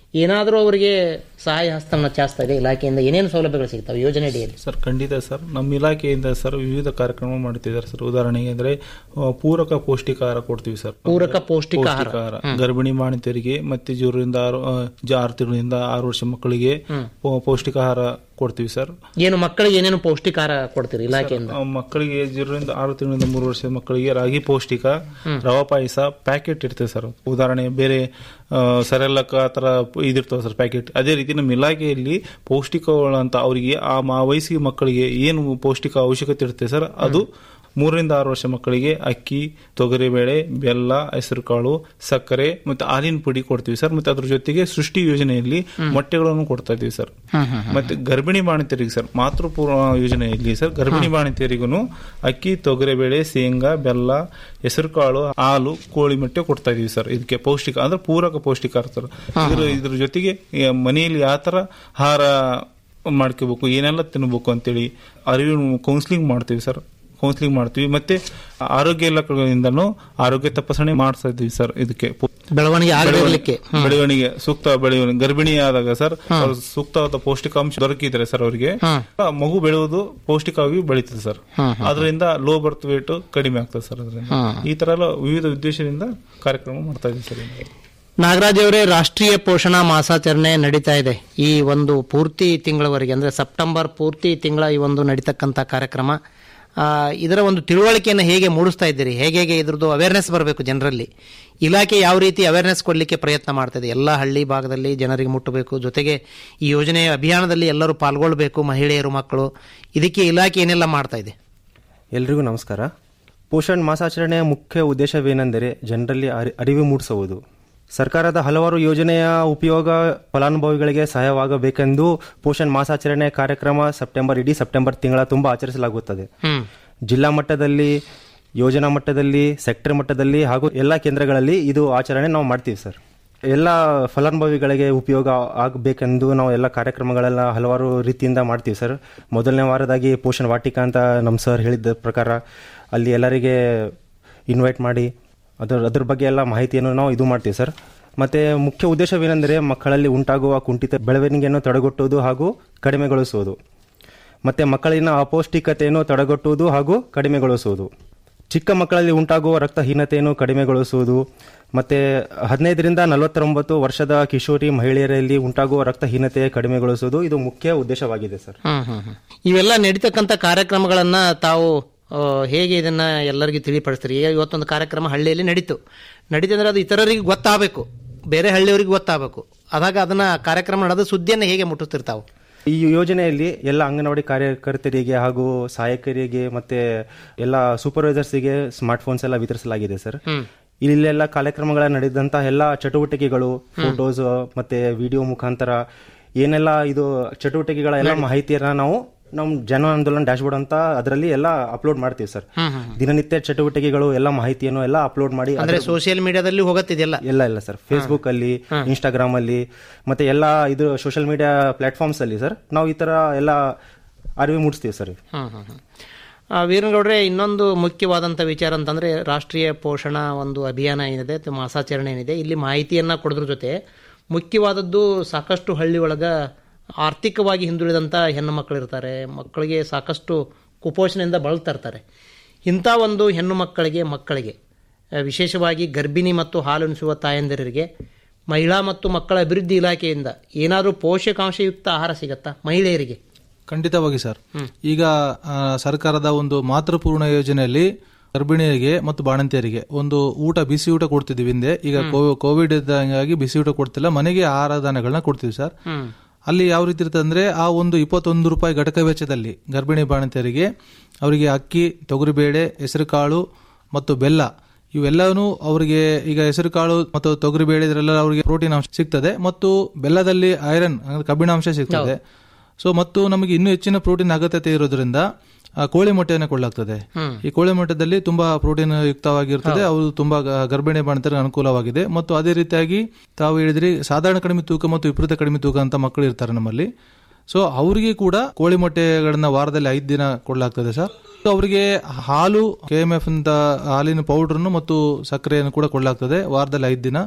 ಏನಾದರೂ ಅವರಿಗೆ ಸಹಾಯ ಹಸ್ತವನ್ನು ಚಾಸ್ತಾ ಇದೆ ಇಲಾಖೆಯಿಂದ ಏನೇನು ಸೌಲಭ್ಯಗಳು ಸಿಗ್ತವೆ ಯೋಜನೆ ಅಡಿಯಲ್ಲಿ ಸರ್ ಖಂಡಿತ ಸರ್ ನಮ್ಮ ಇಲಾಖೆಯಿಂದ ಸರ್ ವಿವಿಧ ಕಾರ್ಯಕ್ರಮ ಮಾಡ್ತಿದ್ದಾರೆ ಸರ್ ಉದಾಹರಣೆಗೆ ಅಂದ್ರೆ ಆ, ಪೂರಕ ಪೌಷ್ಟಿಕಾಹಾರ ಕೊಡ್ತೀವಿ ಸರ್ ಪೂರಕ ಪೌಷ್ಟಿಕಾಹಾರ. ಹ್ಮ್. ಗರ್ಭಿಣಿ ಬಾಣಿತರಿಗೆ ಮತ್ತೆ ಜೂರರಿಂದ ಆರು ಆ, ಜ- ಆರು ತಿಂಗಳಿಂದ ಆರು ವರ್ಷ ಮಕ್ಕಳಿಗೆ ಹ್ಮ್. ಪೌ- ಪೌಷ್ಟಿಕಾಹಾರ ಕೊಡ್ತೀವಿ ಸರ್ ಏನು ಮಕ್ಕಳಿಗೆ ಏನೇನು ಪೌಷ್ಟಿಕಾರ ಕೊಡ್ತೀರಿ ಇಲಾಖೆಯಿಂದ ಆ, ಮಕ್ಕಳಿಗೆ ಜೀರೋದಿಂದ ಆರು ತಿಂಗಳಿಂದ ಮೂರು ವರ್ಷದ ಮಕ್ಕಳಿಗೆ ರಾಗಿ ಪೌಷ್ಟಿಕ ಹ್ಮ್. ರವಾ ಪಾಯಸ ಪ್ಯಾಕೆಟ್ ಇರ್ತದೆ ಸರ್ ಉದಾಹರಣೆ ಬೇರೆ ಸೆರೆಲಕ್ ಆ ಥರ ಇದಿರ್ತವೆ ಸರ್ ಪ್ಯಾಕೆಟ್ ಅದೇ ರೀತಿ ನಮ್ಮ ಇಲಾಖೆಯಲ್ಲಿ ಪೌಷ್ಟಿಕಗಳು ಅಂತ ಅವರಿಗೆ ಆ ಮ- ವಯಸ್ಸಿಗೆ ಮಕ್ಕಳಿಗೆ ಏನು ಪೌಷ್ಟಿಕ ಅವಶ್ಯಕತೆ ಇರುತ್ತೆ ಸರ್ ಅದು ಮೂರರಿಂದ ಆರು ವರ್ಷ ಮಕ್ಕಳಿಗೆ ಅಕ್ಕಿ ತೊಗರಿಬೇಳೆ ಬೆಲ್ಲ ಹೆಸರುಕಾಳು ಸಕ್ಕರೆ ಮತ್ತೆ ಹಾಲಿನ ಪುಡಿ ಕೊಡ್ತೀವಿ ಸರ್ ಮತ್ತೆ ಅದ್ರ ಜೊತೆಗೆ ಸೃಷ್ಟಿ ಯೋಜನೆಯಲ್ಲಿ ಮೊಟ್ಟೆಗಳನ್ನು ಕೊಡ್ತಾ ಇದೀವಿ ಸರ್ ಮತ್ತೆ ಗರ್ಭಿಣಿ ಬಾಣಿತರಿಗೆ ಸರ್ ಮಾತೃಪೂರ್ವ ಯೋಜನೆಯಲ್ಲಿ ಸರ್ ಗರ್ಭಿಣಿ ಬಾಣಿತರಿಗೂ ಅಕ್ಕಿ ತೊಗರಿಬೇಳೆ ಶೇಂಗಾ ಬೆಲ್ಲ ಹೆಸರುಕಾಳು ಹಾಲು ಕೋಳಿ ಮೊಟ್ಟೆ ಕೊಡ್ತಾ ಇದೀವಿ ಸರ್ ಇದಕ್ಕೆ ಪೌಷ್ಟಿಕ ಅಂದ್ರೆ ಪೂರಕ ಪೌಷ್ಟಿಕಾರ ಸರ್ ಇದ್ರ ಇದ್ರ ಜೊತೆಗೆ ಈ ಮನೆಯಲ್ಲಿ ಯಾವ ತರ ಆಹಾರ ಮಾಡ್ಕೋಬೇಕು ಏನೆಲ್ಲ ತಿನ್ಬೇಕು ಅಂತೇಳಿ ಅರಿವು ಕೌನ್ಸಿಲಿಂಗ್ ಮಾಡ್ತೀವಿ ಸರ್ ಕೌನ್ಸಿಲಿಂಗ್ ಮಾಡ್ತೀವಿ ಮತ್ತೆ ಆರೋಗ್ಯ ಇಲಾಖೆಗಳಿಂದನೂ ಆರೋಗ್ಯ ತಪಾಸಣೆ ಮಾಡಿಸ್ತಾ ಇದ್ದೀವಿ ಸರ್ ಇದಕ್ಕೆ ಬೆಳವಣಿಗೆ ಆಗದೇ ಇರ್ಲಿಕ್ಕೆ. ಹ್ಮ್. ಬೆಳವಣಿಗೆ ಸೂಕ್ತ ಬೆಳವಣಿಗೆ ಗರ್ಭಿಣಿ ಆದಾಗ ಸರ್ ಅವ್ರು ಸೂಕ್ತವಾದ ಪೌಷ್ಟಿಕಾಂಶ ದೊರಕಿದ್ರೆ ಸರ್ ಅವರಿಗೆ ಆ ಮಗು ಬೆಳೆಯುವುದು ಪೌಷ್ಟಿಕವಾಗಿ ಬೆಳೀತದೆ ಸರ್ ಹ್ಮ್, ಹ್ಮ್. ಅದರಿಂದ ಲೋ ಬರ್ತ್ ವೇಟ್ ಕಡಿಮೆ ಆಗ್ತದೆ ಸರ್ ಅದರಿಂದ ಹ್ಮ್. ಈ ತರ ಎಲ್ಲ ವಿವಿಧ ಉದ್ದೇಶದಿಂದ ಕಾರ್ಯಕ್ರಮ ಮಾಡ್ತಾ ಇದ್ದೀವಿ ಸರ್ ಈಗ. ನಾಗರಾಜ್ ಅವರೇ ರಾಷ್ಟ್ರೀಯ ಪೋಷಣಾ ಮಾಸಾಚರಣೆ ನಡೀತಾ ಇದೆ ಈ ಒಂದು ಪೂರ್ತಿ ತಿಂಗಳವರೆಗೆ ಅಂದ್ರೆ ಸೆಪ್ಟೆಂಬರ್ ಪೂರ್ತಿ ತಿಂಗಳ ಈ ಒಂದು ನಡೀತಕ್ಕಂಥ ಕಾರ್ಯಕ್ರಮ ಆ, ಇದರ ಒಂದು ತಿಳುವಳಿಕೆಯನ್ನು ಹೇಗೆ ಮೂಡಿಸ್ತಾ ಇದ್ದೀರಿ ಹೇಗೆ ಹೇಗೆ ಇದ್ರದ್ದು ಅವೇರ್ನೆಸ್ ಬರಬೇಕು ಜನರಲ್ಲಿ ಇಲಾಖೆ ಯಾವ ರೀತಿ ಅವೇರ್ನೆಸ್ ಕೊಡಲಿಕ್ಕೆ ಪ್ರಯತ್ನ ಮಾಡ್ತದೆ ಎಲ್ಲ ಹಳ್ಳಿ ಭಾಗದಲ್ಲಿ ಜನರಿಗೆ ಮುಟ್ಟಬೇಕು ಜೊತೆಗೆ ಈ ಯೋಜನೆಯ ಅಭಿಯಾನದಲ್ಲಿ ಎಲ್ಲರೂ ಪಾಲ್ಗೊಳ್ಬೇಕು ಮಹಿಳೆಯರು ಮಕ್ಕಳು ಇದಕ್ಕೆ ಇಲಾಖೆ ಏನೆಲ್ಲ ಮಾಡ್ತಾ ಇದೆ ಎಲ್ರಿಗೂ ನಮಸ್ಕಾರ ಪೋಷಣ್ ಮಾಸಾಚರಣೆಯ ಮುಖ್ಯ ಉದ್ದೇಶವೇನೆಂದರೆ ಜನರಲ್ಲಿ ಅರಿ- ಅರಿವು ಮೂಡಿಸುವುದು ಸರ್ಕಾರದ ಹಲವಾರು ಯೋಜನೆಯ ಉಪಯೋಗ ಫಲಾನುಭವಿಗಳಿಗೆ ಸಹಾಯವಾಗಬೇಕೆಂದು ಪೋಷಣ್ ಮಾಸಾಚರಣೆ ಕಾರ್ಯಕ್ರಮ ಸೆಪ್ಟೆಂಬರ್ ಇಡೀ ಸೆಪ್ಟೆಂಬರ್ ತಿಂಗಳ ತುಂಬ ಆಚರಿಸಲಾಗುತ್ತದೆ ಹ್ಮ್ ಜಿಲ್ಲಾ ಮಟ್ಟದಲ್ಲಿ ಯೋಜನಾ ಮಟ್ಟದಲ್ಲಿ ಸೆಕ್ಟರ್ ಮಟ್ಟದಲ್ಲಿ ಹಾಗೂ ಎಲ್ಲ ಕೇಂದ್ರಗಳಲ್ಲಿ ಇದು ಆಚರಣೆ ನಾವು ಮಾಡ್ತೀವಿ ಸರ್ ಎಲ್ಲ ಫಲಾನುಭವಿಗಳಿಗೆ ಉಪಯೋಗ ಆಗಬೇಕೆಂದು ನಾವು ಎಲ್ಲ ಕಾರ್ಯಕ್ರಮಗಳೆಲ್ಲ ಹಲವಾರು ರೀತಿಯಿಂದ ಮಾಡ್ತೀವಿ ಸರ್ ಮೊದಲನೇ ವಾರದಾಗಿ ಪೋಷಣ್ ವಾಟಿಕಾ ಅಂತ ನಮ್ಮ ಸರ್ ಹೇಳಿದ್ದ ಪ್ರಕಾರ ಅಲ್ಲಿ ಎಲ್ಲರಿಗೆ ಇನ್ವೈಟ್ ಮಾಡಿ ಅದರ ಅದ್ರ ಬಗ್ಗೆ ಎಲ್ಲ ಮಾಹಿತಿಯನ್ನು ನಾವು ಇದು ಮಾಡ್ತೀವಿ ಸರ್ ಮತ್ತೆ ಮುಖ್ಯ ಉದ್ದೇಶವೇನೆಂದರೆ ಮಕ್ಕಳಲ್ಲಿ ಉಂಟಾಗುವ ಕುಂಠಿತ ಬೆಳವಣಿಗೆಯನ್ನು ತಡೆಗಟ್ಟುವುದು ಹಾಗೂ ಕಡಿಮೆಗೊಳಿಸುವುದು ಮತ್ತೆ ಮಕ್ಕಳಿನ ಅಪೌಷ್ಟಿಕತೆಯನ್ನು ತಡೆಗಟ್ಟುವುದು ಹಾಗೂ ಕಡಿಮೆಗೊಳಿಸುವುದು ಚಿಕ್ಕ ಮಕ್ಕಳಲ್ಲಿ ಉಂಟಾಗುವ ರಕ್ತಹೀನತೆಯನ್ನು ಕಡಿಮೆಗೊಳಿಸುವುದು ಮತ್ತೆ ಹದಿನೈದರಿಂದ ನಲವತ್ತೊಂಬತ್ತು ವರ್ಷದ ಕಿಶೋರಿ ಮಹಿಳೆಯರಲ್ಲಿ ಉಂಟಾಗುವ ರಕ್ತಹೀನತೆ ಕಡಿಮೆಗೊಳಿಸುವುದು ಇದು ಮುಖ್ಯ ಉದ್ದೇಶವಾಗಿದೆ ಸರ್ ಹ್ಮ್ ಹ್ಮ್ ಹ್ಮ್. ಇವೆಲ್ಲ ನಡೀತಕ್ಕಂಥ ಕಾರ್ಯಕ್ರಮಗಳನ್ನ ತಾವು ಆ, ಹೇಗೆ ಇದನ್ನ ಎಲ್ಲರಿಗೂ ತಿಳಿಪಡಿಸ್ತೀರಿ ಈಗ ಇವತ್ತೊಂದು ಕಾರ್ಯಕ್ರಮ ಹಳ್ಳಿಯಲ್ಲಿ ನಡೀತು ನಡೀತಂದ್ರೆ ಅದು ಇತರರಿಗೆ ಗೊತ್ತಾಗಬೇಕು ಬೇರೆ ಹಳ್ಳಿಯವರಿಗೆ ಗೊತ್ತಾಗಬೇಕು ಅದಾಗ ಅದನ್ನ ಕಾರ್ಯಕ್ರಮ ನಡೆದ ಸುದ್ದಿಯನ್ನು ಹೇಗೆ ಮುಟ್ಟಿಸ್ತಿರ್ತಾವು ಈ ಯೋಜನೆಯಲ್ಲಿ ಎಲ್ಲ ಅಂಗನವಾಡಿ ಕಾರ್ಯಕರ್ತರಿಗೆ ಹಾಗೂ ಸಹಾಯಕರಿಗೆ ಮತ್ತೆ ಎಲ್ಲ ಸೂಪರ್ವೈಸರ್ಸ್ಗೆ ಸ್ಮಾರ್ಟ್ ಫೋನ್ಸ್ ಎಲ್ಲ ವಿತರಿಸಲಾಗಿದೆ ಸರ್ ಇಲ್ಲೆಲ್ಲ ಕಾರ್ಯಕ್ರಮಗಳ ನಡೆದಂತ ಎಲ್ಲ ಚಟುವಟಿಕೆಗಳು ಫೋಟೋಸ್ ಮತ್ತೆ ವಿಡಿಯೋ ಮುಖಾಂತರ ಏನೆಲ್ಲ ಇದು ಚಟುವಟಿಕೆಗಳ ಎಲ್ಲ ಮಾಹಿತಿಯನ್ನ ನಾವು ನಮ್ಮ ಜನ ಆಂದೋಲನ ಡ್ಯಾಶ್ಬೋರ್ಡ್ ಅಂತ ಅದರಲ್ಲಿ ಎಲ್ಲ ಅಪ್ಲೋಡ್ ಮಾಡ್ತೀವಿ ಸರ್ ದಿನನಿತ್ಯ ಚಟುವಟಿಕೆಗಳು ಎಲ್ಲ ಮಾಹಿತಿಯನ್ನು ಎಲ್ಲ ಅಪ್ಲೋಡ್ ಮಾಡಿ ಅಂದ್ರೆ ಅದ್ರ- ಸೋಷಿಯಲ್ ಮೀಡಿಯಾದಲ್ಲಿ ಹೋಗತ್ತಿದೆಯಲ್ಲ ಎಲ್ಲ ಇಲ್ಲ ಸರ್ ಫೇಸ್ಬುಕ್ ಅಲ್ಲಿ ಇನ್ಸ್ಟಾಗ್ರಾಮ್ ಅಲ್ಲಿ ಮತ್ತೆ ಎಲ್ಲ ಇದು ಸೋಷಿಯಲ್ ಮೀಡಿಯಾ ಪ್ಲಾಟ್ಫಾರ್ಮ್ಸ್ ಅಲ್ಲಿ ಸರ್ ನಾವು ಈ ತರ ಎಲ್ಲ ಅರಿವು ಮೂಡಿಸ್ತೀವಿ ಸರ್ ಹ್ಮ್ ಹ್ಮ್ ಹ್ಮ್. ಆ, ವೀರನಗೌಡ್ರೆ ಇನ್ನೊಂದು ಮುಖ್ಯವಾದಂಥ ವಿಚಾರ ಅಂತಂದ್ರೆ ರಾಷ್ಟ್ರೀಯ ಪೋಷಣಾ ಒಂದು ಅಭಿಯಾನ ಏನಿದೆ ಅಥವಾ ಮಾಸಾಚರಣೆ ಏನಿದೆ ಇಲ್ಲಿ ಮಾಹಿತಿಯನ್ನ ಕೊಡೋದ್ರ ಜೊತೆ ಮುಖ್ಯವಾದದ್ದು ಸಾಕಷ್ಟು ಹಳ್ಳಿ ಒಳಗ ಆರ್ಥಿಕವಾಗಿ ಹಿಂದುಳಿದಂಥ ಹೆಣ್ಣು ಮಕ್ಕಳು ಇರ್ತಾರೆ ಮಕ್ಕಳಿಗೆ ಸಾಕಷ್ಟು ಕುಪೋಷಣೆಯಿಂದ ಬಳಲ್ತಾ ಇರ್ತಾರೆ ಇಂಥ ಒಂದು ಹೆಣ್ಣು ಮಕ್ಕಳಿಗೆ ಮಕ್ಕಳಿಗೆ ಆ, ವಿಶೇಷವಾಗಿ ಗರ್ಭಿಣಿ ಮತ್ತು ಹಾಲುಣಿಸುವ ತಾಯಂದಿರರಿಗೆ ಮಹಿಳಾ ಮತ್ತು ಮಕ್ಕಳ ಅಭಿವೃದ್ಧಿ ಇಲಾಖೆಯಿಂದ ಏನಾದರೂ ಪೋಷಕಾಂಶಯುಕ್ತ ಆಹಾರ ಸಿಗತ್ತಾ ಮಹಿಳೆಯರಿಗೆ ಖಂಡಿತವಾಗಿ ಸರ್ ಈಗ ಆ, ಸರ್ಕಾರದ ಒಂದು ಮಾತೃಪೂರ್ಣ ಯೋಜನೆಯಲ್ಲಿ ಗರ್ಭಿಣಿಯರಿಗೆ ಮತ್ತು ಬಾಣಂತಿಯರಿಗೆ ಒಂದು ಊಟ ಬಿಸಿ ಊಟ ಕೊಡ್ತಿದ್ವಿ ಹಿಂದೆ ಈಗ ಕೋ- ಕೋವಿಡ್ ಇದ್ದಂಗಾಗಿ ಬಿಸಿ ಊಟ ಕೊಡ್ತಿಲ್ಲ ಮನೆಗೆ ಆಹಾರ ಧಾನ್ಯಗಳನ್ನ ಕೊಡ್ತೀವಿ ಸರ್ ಅಲ್ಲಿ ಯಾವ ರೀತಿ ಇರ್ತದೆ ಅಂದ್ರೆ ಆ ಒಂದು ಇಪ್ಪತ್ತೊಂದು ರೂಪಾಯಿ ಘಟಕ ವೆಚ್ಚದಲ್ಲಿ ಗರ್ಭಿಣಿ ಬಾಣಂತಿಯರಿಗೆ ಅವರಿಗೆ ಅಕ್ಕಿ ತೊಗರಿಬೇಳೆ ಹೆಸರುಕಾಳು ಮತ್ತು ಬೆಲ್ಲ ಇವೆಲ್ಲವೂ ಅವರಿಗೆ ಈಗ ಹೆಸರುಕಾಳು ಮತ್ತು ತೊಗರಿಬೇಳೆ ಇದರೆಲ್ಲ ಅವರಿಗೆ ಪ್ರೋಟೀನ್ ಅಂಶ ಸಿಗ್ತದೆ ಮತ್ತು ಬೆಲ್ಲದಲ್ಲಿ ಐರನ್ ಅಂದ್ರೆ ಕಬ್ಬಿಣಾಂಶ ಸಿಗ್ತದೆ ಸೊ ಮತ್ತು ನಮಗೆ ಇನ್ನೂ ಹೆಚ್ಚಿನ ಪ್ರೋಟೀನ್ ಅಗತ್ಯತೆ ಇರೋದ್ರಿಂದ ಆ, ಕೋಳಿ ಮೊಟ್ಟೆಯನ್ನು ಕೊಳ್ಳಲಾಗ್ತದೆ ಈ ಕೋಳಿ ಮೊಟ್ಟೆದಲ್ಲಿ ತುಂಬಾ ಪ್ರೋಟೀನ್ ಯುಕ್ತವಾಗಿರ್ತದೆ ಅವು ತುಂಬಾ ಗ- ಗರ್ಭಿಣಿ ಬಾಣಂತರಿಗೆ ಅನುಕೂಲವಾಗಿದೆ ಮತ್ತು ಅದೇ ರೀತಿಯಾಗಿ ತಾವು ಹೇಳಿದ್ರಿ ಸಾಧಾರಣ ಕಡಿಮೆ ತೂಕ ಮತ್ತು ವಿಪರೀತ ಕಡಿಮೆ ತೂಕ ಅಂತ ಮಕ್ಕಳು ಇರ್ತಾರೆ ನಮ್ಮಲ್ಲಿ ಸೊ ಅವರಿಗೆ ಕೂಡ ಕೋಳಿ ಮೊಟ್ಟೆಗಳನ್ನ ವಾರದಲ್ಲಿ ಐದು ದಿನ ಕೊಡಲಾಗ್ತದೆ ಸರ್ ಸೊ ಅವರಿಗೆ ಹಾಲು ಕೆ ಎಂ ಎಫ್ ಅಂತ ಹಾಲಿನ ಪೌಡರ್ನು ಮತ್ತು ಸಕ್ಕರೆಯನ್ನು ಕೂಡ ಕೊಡಲಾಗ್ತದೆ ವಾರದಲ್ಲಿ ಐದು ದಿನ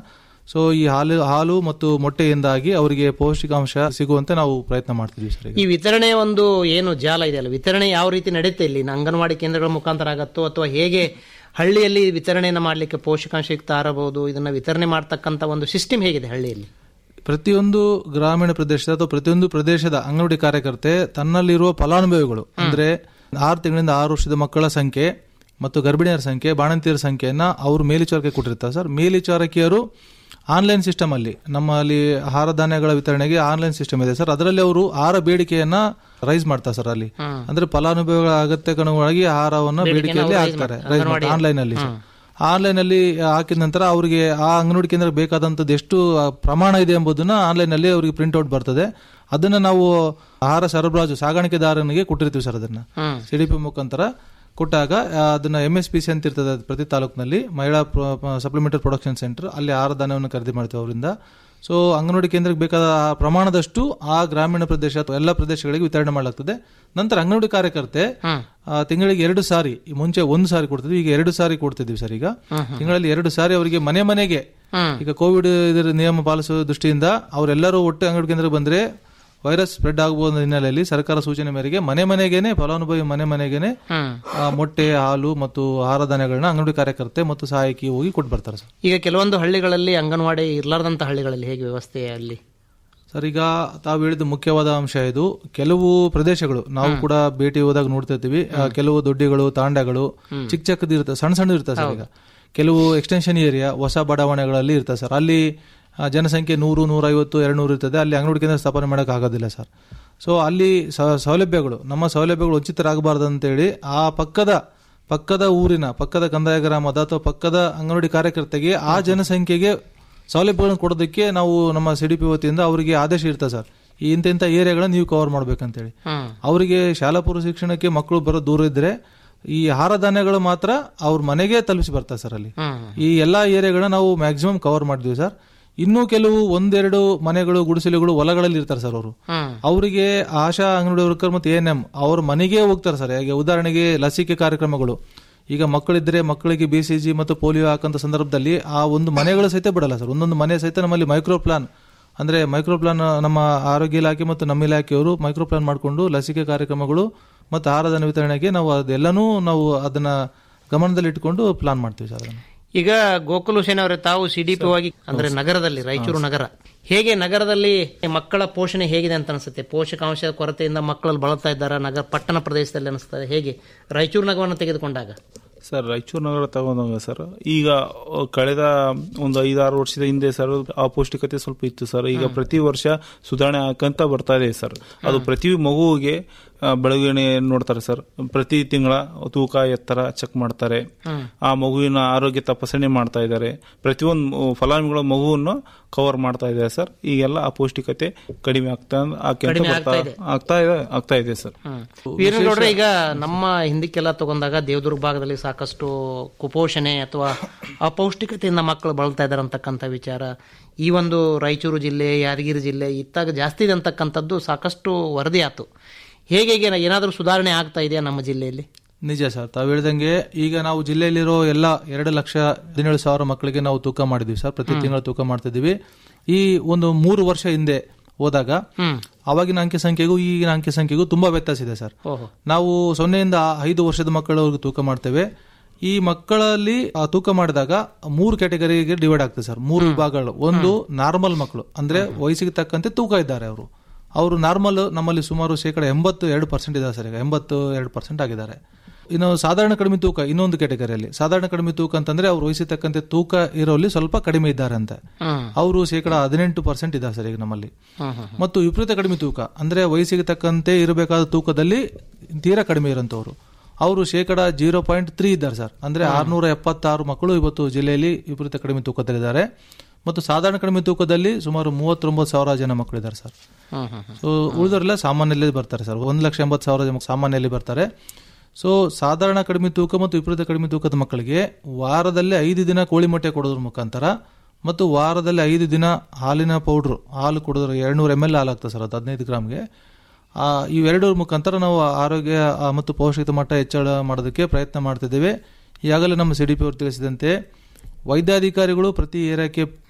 ಸೊ ಈ ಹಾಲು ಹಾಲು ಮತ್ತು ಮೊಟ್ಟೆಯಿಂದಾಗಿ ಅವರಿಗೆ ಪೌಷ್ಟಿಕಾಂಶ ಸಿಗುವಂತೆ ನಾವು ಪ್ರಯತ್ನ ಮಾಡ್ತಿದ್ವಿ ಸರ್ ಈಗ ಈ ವಿತರಣೆ ಒಂದು ಏನು ಜಾಲ ಇದೆಯಲ್ಲ ವಿತರಣೆ ಯಾವ ರೀತಿ ನಡೀತೆ ಇಲ್ಲಿ ಅಂಗನವಾಡಿ ಕೇಂದ್ರಗಳ ಮುಖಾಂತರ ಆಗತ್ತೋ ಅಥವಾ ಹೇಗೆ ಹಳ್ಳಿಯಲ್ಲಿ ವಿತರಣೆಯನ್ನು ಮಾಡಲಿಕ್ಕೆ ಪೋಷಕಾಂಶಯುಕ್ತ ಆರಬಹುದು ಇದನ್ನ ವಿತರಣೆ ಮಾಡ್ತಕ್ಕಂಥ ಒಂದು ಸಿಸ್ಟಮ್ ಹೇಗಿದೆ ಹಳ್ಳಿಯಲ್ಲಿ ಪ್ರತಿಯೊಂದು ಗ್ರಾಮೀಣ ಪ್ರದೇಶದ ಅಥವಾ ಪ್ರತಿಯೊಂದು ಪ್ರದೇಶದ ಅಂಗನವಾಡಿ ಕಾರ್ಯಕರ್ತೆ ತನ್ನಲ್ಲಿರುವ ಫಲಾನುಭವಿಗಳು ಅಂದ್ರೆ ಆರು ತಿಂಗಳಿಂದ ಆರು ವರ್ಷದ ಮಕ್ಕಳ ಸಂಖ್ಯೆ ಮತ್ತು ಗರ್ಭಿಣಿಯರ ಸಂಖ್ಯೆ ಬಾಣಂತಿಯರ ಸಂಖ್ಯೆಯನ್ನ ಅವರು ಮೇಲ್ವಿಚಾರಕ್ಕೆ ಕೊಟ್ಟಿರ್ತಾರೆ ಸರ್ ಮೇಲ್ವಿಚಾರಕಿಯರು ಆನ್ಲೈನ್ ಸಿಸ್ಟಮ್ ಅಲ್ಲಿ ನಮ್ಮಲ್ಲಿ ಆಹಾರ ಧಾನ್ಯಗಳ ವಿತರಣೆಗೆ ಆನ್ಲೈನ್ ಸಿಸ್ಟಮ್ ಇದೆ ಸರ್ ಅದರಲ್ಲಿ ಅವರು ಆಹಾರ ಬೇಡಿಕೆಯನ್ನ ರೈಸ್ ಮಾಡ್ತಾರೆ ಸರ್ ಅಲ್ಲಿ ಅಂದ್ರೆ ಫಲಾನುಭವಿಗಳ ಅಗತ್ಯಕ್ಕೆ ಅನುಗುಣವಾಗಿ ಆಹಾರವನ್ನ ಬೇಡಿಕೆಯಲ್ಲಿ ಹಾಕ್ತಾರೆ ಆನ್ಲೈನ್ ಅಲ್ಲಿ ಸರ್. ಆನ್ಲೈನ್ ಅಲ್ಲಿ ಹಾಕಿದ ನಂತರ ಅವರಿಗೆ ಆ ಅಂಗನವಾಡಿ ಕೇಂದ್ರ ಬೇಕಾದಂತದ್ದು ಎಷ್ಟು ಆ, ಪ್ರಮಾಣ ಇದೆ ಎಂಬುದನ್ನ ಆನ್ಲೈನ್ ಅಲ್ಲಿ ಅವರಿಗೆ ಪ್ರಿಂಟ್ ಔಟ್ ಬರ್ತದೆ ಅದನ್ನ ನಾವು ಆಹಾರ ಸರಬರಾಜು ಸಾಗಾಣಿಕೆದಾರನಿಗೆ ಕೊಟ್ಟಿರ್ತೀವಿ ಸರ್ ಅದನ್ನ ಸಿಡಿಪಿ ಮುಖಾಂತರ ಕೊಟ್ಟಾಗ ಆ, ಅದನ್ನ ಎಂ ಎಸ್ ಪಿ ಸಿ ಅಂತ ಇರ್ತದೆ ಅದು ಪ್ರತಿ ತಾಲೂಕಿನಲ್ಲಿ ಮಹಿಳಾ ಸಪ್ಲಿಮೆಂಟರಿ ಪ್ರೊಡಕ್ಷನ್ ಸೆಂಟರ್ ಅಲ್ಲಿ ಆಹಾರ ಧಾನ್ಯವನ್ನು ಖರೀದಿ ಮಾಡ್ತೀವಿ ಅವರಿಂದ ಸೊ ಅಂಗನವಾಡಿ ಕೇಂದ್ರಕ್ಕೆ ಬೇಕಾದ ಆ ಪ್ರಮಾಣದಷ್ಟು ಆ ಗ್ರಾಮೀಣ ಪ್ರದೇಶ ಅಥವಾ ಎಲ್ಲ ಪ್ರದೇಶಗಳಿಗೆ ವಿತರಣೆ ಮಾಡಲಾಗ್ತದೆ ನಂತರ ಅಂಗನವಾಡಿ ಕಾರ್ಯಕರ್ತೆ ಆ, ತಿಂಗಳಿಗೆ ಎರಡು ಸಾರಿ ಈ ಮುಂಚೆ ಒಂದು ಸಾರಿ ಕೊಡ್ತಿದ್ವಿ ಈಗ ಎರಡು ಸಾರಿ ಕೊಡ್ತಿದ್ವಿ ಸರ್ ಈಗ ತಿಂಗಳಲ್ಲಿ ಎರಡು ಸಾರಿ ಅವರಿಗೆ ಮನೆ ಮನೆಗೆ ಈಗ ಕೋವಿಡ್ ಇದರ ನಿಯಮ ಪಾಲಿಸುವ ದೃಷ್ಟಿಯಿಂದ ಅವರೆಲ್ಲರೂ ಒಟ್ಟು ಅಂಗಡಿ ಕೇಂದ್ರಕ್ಕೆ ಬಂದ್ರೆ ವೈರಸ್ ಸ್ಪ್ರೆಡ್ ಆಗಬಹುದು ಹಿನ್ನೆಲೆಯಲ್ಲಿ ಸರ್ಕಾರ ಸೂಚನೆ ಮೇರೆಗೆ ಮನೆ ಮನೆಗೇನೆ ಫಲಾನುಭವಿ ಮನೆ ಮನೆಗೇನೆ ಆ, ಮೊಟ್ಟೆ ಹಾಲು ಮತ್ತು ಆಹಾರ ಧಾನ್ಯಗಳನ್ನ ಅಂಗನವಾಡಿ ಕಾರ್ಯಕರ್ತೆ ಮತ್ತು ಸಹಾಯಕಿ ಹೋಗಿ ಕೊಟ್ಟು ಬರ್ತಾರೆ ಸರ್ ಈಗ ಕೆಲವೊಂದು ಹಳ್ಳಿಗಳಲ್ಲಿ ಅಂಗನವಾಡಿ ಇರ್ಲಾರ್ದಂತ ಹಳ್ಳಿಗಳಲ್ಲಿ ಹೇಗೆ ವ್ಯವಸ್ಥೆ ಅಲ್ಲಿ ಸರ್ ಈಗ ತಾವು ಹೇಳಿದ ಮುಖ್ಯವಾದ ಅಂಶ ಇದು ಕೆಲವು ಪ್ರದೇಶಗಳು ನಾವು ಕೂಡ ಭೇಟಿ ಹೋದಾಗ ನೋಡ್ತಾ ಇರ್ತೀವಿ ಆ, ಕೆಲವು ದೊಡ್ಡಿಗಳು ತಾಂಡಗಳು ಚಿಕ್ಕ ಚಿಕ್ಕದು ಇರ್ತದೆ ಸಣ್ಣ ಸಣ್ಣ ಇರ್ತದೆ ಸರ್ ಈಗ ಕೆಲವು ಎಕ್ಸ್ಟೆನ್ಷನ್ ಏರಿಯಾ ಹೊಸ ಬಡಾವಣೆಗಳಲ್ಲಿ ಇರ್ತದೆ ಸರ್ ಅಲ್ಲಿ ಆ, ಜನಸಂಖ್ಯೆ ನೂರು ನೂರೈವತ್ತು ಎರಡು ನೂರು ಇರ್ತದೆ ಅಲ್ಲಿ ಅಂಗನವಾಡಿ ಕೇಂದ್ರ ಸ್ಥಾಪನೆ ಮಾಡಕ್ ಆಗೋದಿಲ್ಲ ಸರ್ ಸೊ ಅಲ್ಲಿ ಸ- ಸೌಲಭ್ಯಗಳು ನಮ್ಮ ಸೌಲಭ್ಯಗಳು ವಂಚಿತರಾಗಬಾರ್ದು ಅಂತೇಳಿ ಆ ಪಕ್ಕದ ಪಕ್ಕದ ಊರಿನ ಪಕ್ಕದ ಕಂದಾಯ ಗ್ರಾಮದ ಅಥವಾ ಪಕ್ಕದ ಅಂಗನವಾಡಿ ಕಾರ್ಯಕರ್ತೆಗೆ ಆ ಜನಸಂಖ್ಯೆಗೆ ಸೌಲಭ್ಯಗಳನ್ನು ಕೊಡೋದಕ್ಕೆ ನಾವು ನಮ್ಮ ಸಿಡಿಪಿ ವತಿಯಿಂದ ಅವರಿಗೆ ಆದೇಶ ಇರ್ತದೆ ಸರ್ ಈ ಇಂಥ ಇಂಥ ಏರಿಯಾಗಳನ್ನ ನೀವು ಕವರ್ ಮಾಡ್ಬೇಕಂತೇಳಿ ಅವರಿಗೆ ಶಾಲಾ ಪೂರ್ವ ಶಿಕ್ಷಣಕ್ಕೆ ಮಕ್ಕಳು ಬರೋ ದೂರ ಇದ್ರೆ ಈ ಆಹಾರ ಧಾನ್ಯಗಳು ಮಾತ್ರ ಅವ್ರ ಮನೆಗೆ ತಲುಪಿಸಿ ಬರ್ತಾರೆ ಸರ್ ಅಲ್ಲಿ ಈ ಎಲ್ಲಾ ಏರಿಯಾಗಳನ್ನ ನಾವು ಮ್ಯಾಕ್ಸಿಮಮ್ ಕವರ್ ಮಾಡಿದ್ವಿ ಸರ್ ಇನ್ನೂ ಕೆಲವು ಒಂದೆರಡು ಮನೆಗಳು ಗುಡಿಸಲುಗಳು ಹೊಲಗಳಲ್ಲಿ ಇರ್ತಾರೆ ಸರ್ ಅವರು ಅವರಿಗೆ ಆಶಾ ಅಂಗನವಾಡಿ ವರ್ಕರ್ ಮತ್ತು ಎನ್ ಎಂ ಅವ್ರ ಮನೆಗೆ ಹೋಗ್ತಾರೆ ಸರ್ ಈಗ ಉದಾಹರಣೆಗೆ ಲಸಿಕೆ ಕಾರ್ಯಕ್ರಮಗಳು ಈಗ ಮಕ್ಕಳಿದ್ರೆ ಮಕ್ಕಳಿಗೆ ಬಿ ಸಿ ಜಿ ಮತ್ತು ಪೋಲಿಯೋ ಹಾಕಂತ ಸಂದರ್ಭದಲ್ಲಿ ಆ ಒಂದು ಮನೆಗಳು ಸಹಿತ ಬಿಡಲ್ಲ ಸರ್ ಒಂದೊಂದು ಮನೆ ಸಹಿತ ನಮ್ಮಲ್ಲಿ ಮೈಕ್ರೋ ಪ್ಲಾನ್ ಅಂದ್ರೆ ಮೈಕ್ರೋ ಪ್ಲಾನ್ ನಮ್ಮ ಆರೋಗ್ಯ ಇಲಾಖೆ ಮತ್ತು ನಮ್ಮ ಇಲಾಖೆಯವರು ಮೈಕ್ರೋ ಪ್ಲಾನ್ ಮಾಡಿಕೊಂಡು ಲಸಿಕೆ ಕಾರ್ಯಕ್ರಮಗಳು ಮತ್ತು ಆಹಾರದ ವಿತರಣೆಗೆ ನಾವು ಅದೆಲ್ಲನೂ ನಾವು ಅದನ್ನ ಗಮನದಲ್ಲಿ ಇಟ್ಕೊಂಡು ಪ್ಲಾನ್ ಮಾಡ್ತೀವಿ ಸರ್ ಅದನ್ನು ಈಗ ಗೋಕುಲ್ ಹುಸೇನ್ ಅವರೇ ತಾವು ಸಿಡಿಪಿ ಆಗಿ ಅಂದ್ರೆ ನಗರದಲ್ಲಿ ರಾಯಚೂರು ನಗರ ಹೇಗೆ ನಗರದಲ್ಲಿ ಮಕ್ಕಳ ಪೋಷಣೆ ಹೇಗಿದೆ ಅಂತ ಅನಿಸುತ್ತೆ ಪೋಷಕಾಂಶ ಕೊರತೆಯಿಂದ ಮಕ್ಕಳಲ್ಲಿ ಬಳಲ್ತಾ ಇದ್ದಾರೆ ನಗರ ಪಟ್ಟಣ ಪ್ರದೇಶದಲ್ಲಿ ಅನಿಸ್ತದೆ ಹೇಗೆ ರಾಯಚೂರು ನಗರವನ್ನು ತೆಗೆದುಕೊಂಡಾಗ ಸರ್ ರಾಯಚೂರು ನಗರ ತಗೊಂಡಾಗ ಸರ್ ಈಗ ಅಹ್, ಕಳೆದ ಒಂದು ಐದಾರು ವರ್ಷದ ಹಿಂದೆ ಸರ್ ಅಪೌಷ್ಟಿಕತೆ ಸ್ವಲ್ಪ ಇತ್ತು ಸರ್ ಈಗ ಪ್ರತಿ ವರ್ಷ ಸುಧಾರಣೆ ಆಕಂತ ಬರ್ತಾ ಇದೆ ಸರ್ ಅದು ಪ್ರತಿ ಮಗುವಿಗೆ ಆ, ಬೆಳವಣಿಗೆ ನೋಡ್ತಾರೆ ಸರ್ ಪ್ರತಿ ತಿಂಗಳ ತೂಕ ಎತ್ತರ ಚೆಕ್ ಮಾಡ್ತಾರೆ ಆ ಮಗುವಿನ ಆರೋಗ್ಯ ತಪಾಸಣೆ ಮಾಡ್ತಾ ಇದ್ದಾರೆ ಪ್ರತಿಯೊಂದು ಫಲಾನುಭವಿಗಳ ಮಗುವನ್ನು ಕವರ್ ಮಾಡ್ತಾ ಇದ್ದಾರೆ ಸರ್ ಈಗೆಲ್ಲ ಅಪೌಷ್ಟಿಕತೆ ಕಡಿಮೆ ಆಗ್ತಾ ಆಕ್ಯಂತ ಕಡಿಮೆ ಬರ್ತಾ ಆಗ್ತಾ ಇದೆ. ಆಗ್ತಾ ಇದೆ ಆಗ್ತಾ ಇದೆ ಸರ್ ವೀರಗೌಡ್ರೆ ಈಗ ನಮ್ಮ ಹಿಂದಕ್ಕೆಲ್ಲ ತಗೊಂಡಾಗ ದೇವದುರ್ಗ ಭಾಗದಲ್ಲಿ ಸಾಕಷ್ಟು ಕುಪೋಷಣೆ ಅಥವಾ ಅಪೌಷ್ಟಿಕತೆಯಿಂದ ಮಕ್ಕಳು ಬಳಲ್ತಾ ಇದ್ದಾರೆ ಅಂತಕ್ಕಂಥ ವಿಚಾರ ಈ ಒಂದು ರಾಯಚೂರು ಜಿಲ್ಲೆ ಯಾದಗಿರಿ ಜಿಲ್ಲೆ ಇತ್ತಾಗ ಜಾಸ್ತಿ ಇದೆ ಅಂತಕ್ಕಂಥದ್ದು ಸಾಕಷ್ಟು ವರದಿ ಆಯ್ತು ಹೇಗೆ ಹೇಗೆ ಏನಾದರೂ ಸುಧಾರಣೆ ಆಗ್ತಾ ಇದೆಯಾ ನಮ್ಮ ಜಿಲ್ಲೆಯಲ್ಲಿ ನಿಜ ಸರ್ ತಾವು ಹೇಳ್ದಂಗೆ ಈಗ ನಾವು ಜಿಲ್ಲೆಯಲ್ಲಿರೋ ಎಲ್ಲ ಎರಡು ಲಕ್ಷ ಹದಿನೇಳು ಸಾವಿರ ಮಕ್ಕಳಿಗೆ ನಾವು ತೂಕ ಮಾಡಿದ್ವಿ ಸರ್ ಪ್ರತಿ ತಿಂಗಳು ತೂಕ ಮಾಡ್ತಿದ್ದೀವಿ ಈ ಒಂದು ಮೂರು ವರ್ಷ ಹಿಂದೆ ಹೋದಾಗ ಅವಾಗಿನ ಅಂಕಿ ಸಂಖ್ಯೆಗೂ ಈಗಿನ ಅಂಕಿ ಸಂಖ್ಯೆಗೂ ತುಂಬಾ ವ್ಯತ್ಯಾಸ ಇದೆ ಸರ್ ಓಹೋ ನಾವು ಸೊನ್ನೆಯಿಂದ ಐದು ವರ್ಷದ ಮಕ್ಕಳವರೆಗೂ ತೂಕ ಮಾಡ್ತೇವೆ ಈ ಮಕ್ಕಳಲ್ಲಿ ಆ ತೂಕ ಮಾಡಿದಾಗ ಮೂರು ಕ್ಯಾಟಗರಿಗೆ ಡಿವೈಡ್ ಆಗ್ತದೆ ಸರ್ ಮೂರು ವಿಭಾಗಗಳು ಒಂದು ನಾರ್ಮಲ್ ಮಕ್ಕಳು ಅಂದ್ರೆ ವಯಸ್ಸಿಗೆ ತಕ್ಕಂತೆ ತೂಕ ಇದ್ದಾರೆ ಅವರು ಅವರು ನಾರ್ಮಲ್ ನಮ್ಮಲ್ಲಿ ಸುಮಾರು ಶೇಕಡ ಎಂಬತ್ತು ಎರಡು ಪರ್ಸೆಂಟ್ ಇದ್ದಾರೆ ಸರ್ ಈಗ ಎಂಬತ್ತು ಎರಡು ಪರ್ಸೆಂಟ್ ಆಗಿದ್ದಾರೆ ಇನ್ನು ಸಾಧಾರಣ ಕಡಿಮೆ ತೂಕ ಇನ್ನೊಂದು ಕ್ಯಾಟಗರಿಯಲ್ಲಿ ಸಾಧಾರಣ ಕಡಿಮೆ ತೂಕ ಅಂತಂದ್ರೆ ಅವ್ರು ವಯಸ್ಸಿಗೆ ತಕ್ಕಂತೆ ತೂಕ ಇರೋಲ್ಲಿ ಸ್ವಲ್ಪ ಕಡಿಮೆ ಇದ್ದಾರೆ ಅಂತ ಅವರು ಶೇಕಡ ಹದಿನೆಂಟು ಪರ್ಸೆಂಟ್ ಇದ್ದಾರೆ ಸರ್ ಈಗ ನಮ್ಮಲ್ಲಿ ಮತ್ತು ವಿಪರೀತ ಕಡಿಮೆ ತೂಕ ಅಂದ್ರೆ ವಯಸ್ಸಿಗೆ ತಕ್ಕಂತೆ ಇರಬೇಕಾದ ತೂಕದಲ್ಲಿ ತೀರಾ ಕಡಿಮೆ ಇರೋಂಥವ್ರು ಅವರು ಶೇಕಡ ಜೀರೋ ಪಾಯಿಂಟ್ ತ್ರೀ ಇದ್ದಾರೆ ಸರ್ ಅಂದ್ರೆ ಆರ್ನೂರ ಎಪ್ಪತ್ತಾರು ಮಕ್ಕಳು ಇವತ್ತು ಜಿಲ್ಲೆಯಲ್ಲಿ ವಿಪರೀತ ಕಡಿಮೆ ತೂಕದಲ್ಲಿದ್ದಾರೆ ಮತ್ತು ಸಾಧಾರಣ ಕಡಿಮೆ ತೂಕದಲ್ಲಿ ಸುಮಾರು ಮೂವತ್ತೊಂಬತ್ತು ಸಾವಿರ ಜನ ಮಕ್ಕಳಿದ್ದಾರೆ ಸರ್ ಸೊ ಉಳಿದವರೆಲ್ಲ ಸಾಮಾನ್ಯದಲ್ಲಿ ಬರ್ತಾರೆ ಸರ್ ಒಂದು ಲಕ್ಷ ಎಂಬತ್ತು ಸಾವಿರ ಜನ ಸಾಮಾನ್ಯದಲ್ಲಿ ಬರ್ತಾರೆ ಸೊ ಸಾಧಾರಣ ಕಡಿಮೆ ತೂಕ ಮತ್ತು ವಿಪರೀತ ಕಡಿಮೆ ತೂಕದ ಮಕ್ಕಳಿಗೆ ವಾರದಲ್ಲಿ ಐದು ದಿನ ಕೋಳಿ ಮೊಟ್ಟೆ ಕೊಡೋದ್ರ ಮುಖಾಂತರ ಮತ್ತು ವಾರದಲ್ಲಿ ಐದು ದಿನ ಹಾಲಿನ ಪೌಡ್ರು ಹಾಲು ಕೊಡೋದ್ರ ಎರಡ್ನೂರು ಎಮ್ ಎಲ್ ಹಾಲು ಆಗ್ತದೆ ಸರ್ ಅದು ಹದಿನೈದು ಗ್ರಾಮ್ಗೆ ಆ, ಇವೆರಡರ ಮುಖಾಂತರ ನಾವು ಆರೋಗ್ಯ ಆ, ಮತ್ತು ಪೌಷ್ಟಿಕತೆ ಮಟ್ಟ ಹೆಚ್ಚಳ ಮಾಡೋದಕ್ಕೆ ಪ್ರಯತ್ನ ಮಾಡ್ತಿದ್ದೇವೆ ಈಗಾಗಲೇ ನಮ್ಮ ಸಿ ಡಿ ಪಿ ಅವರು ತಿಳಿಸಿದಂತೆ ವೈದ್ಯಾಧಿಕಾರಿಗಳು ಪ್ರತಿ ಏರಿಯಾಕ್ಕೆ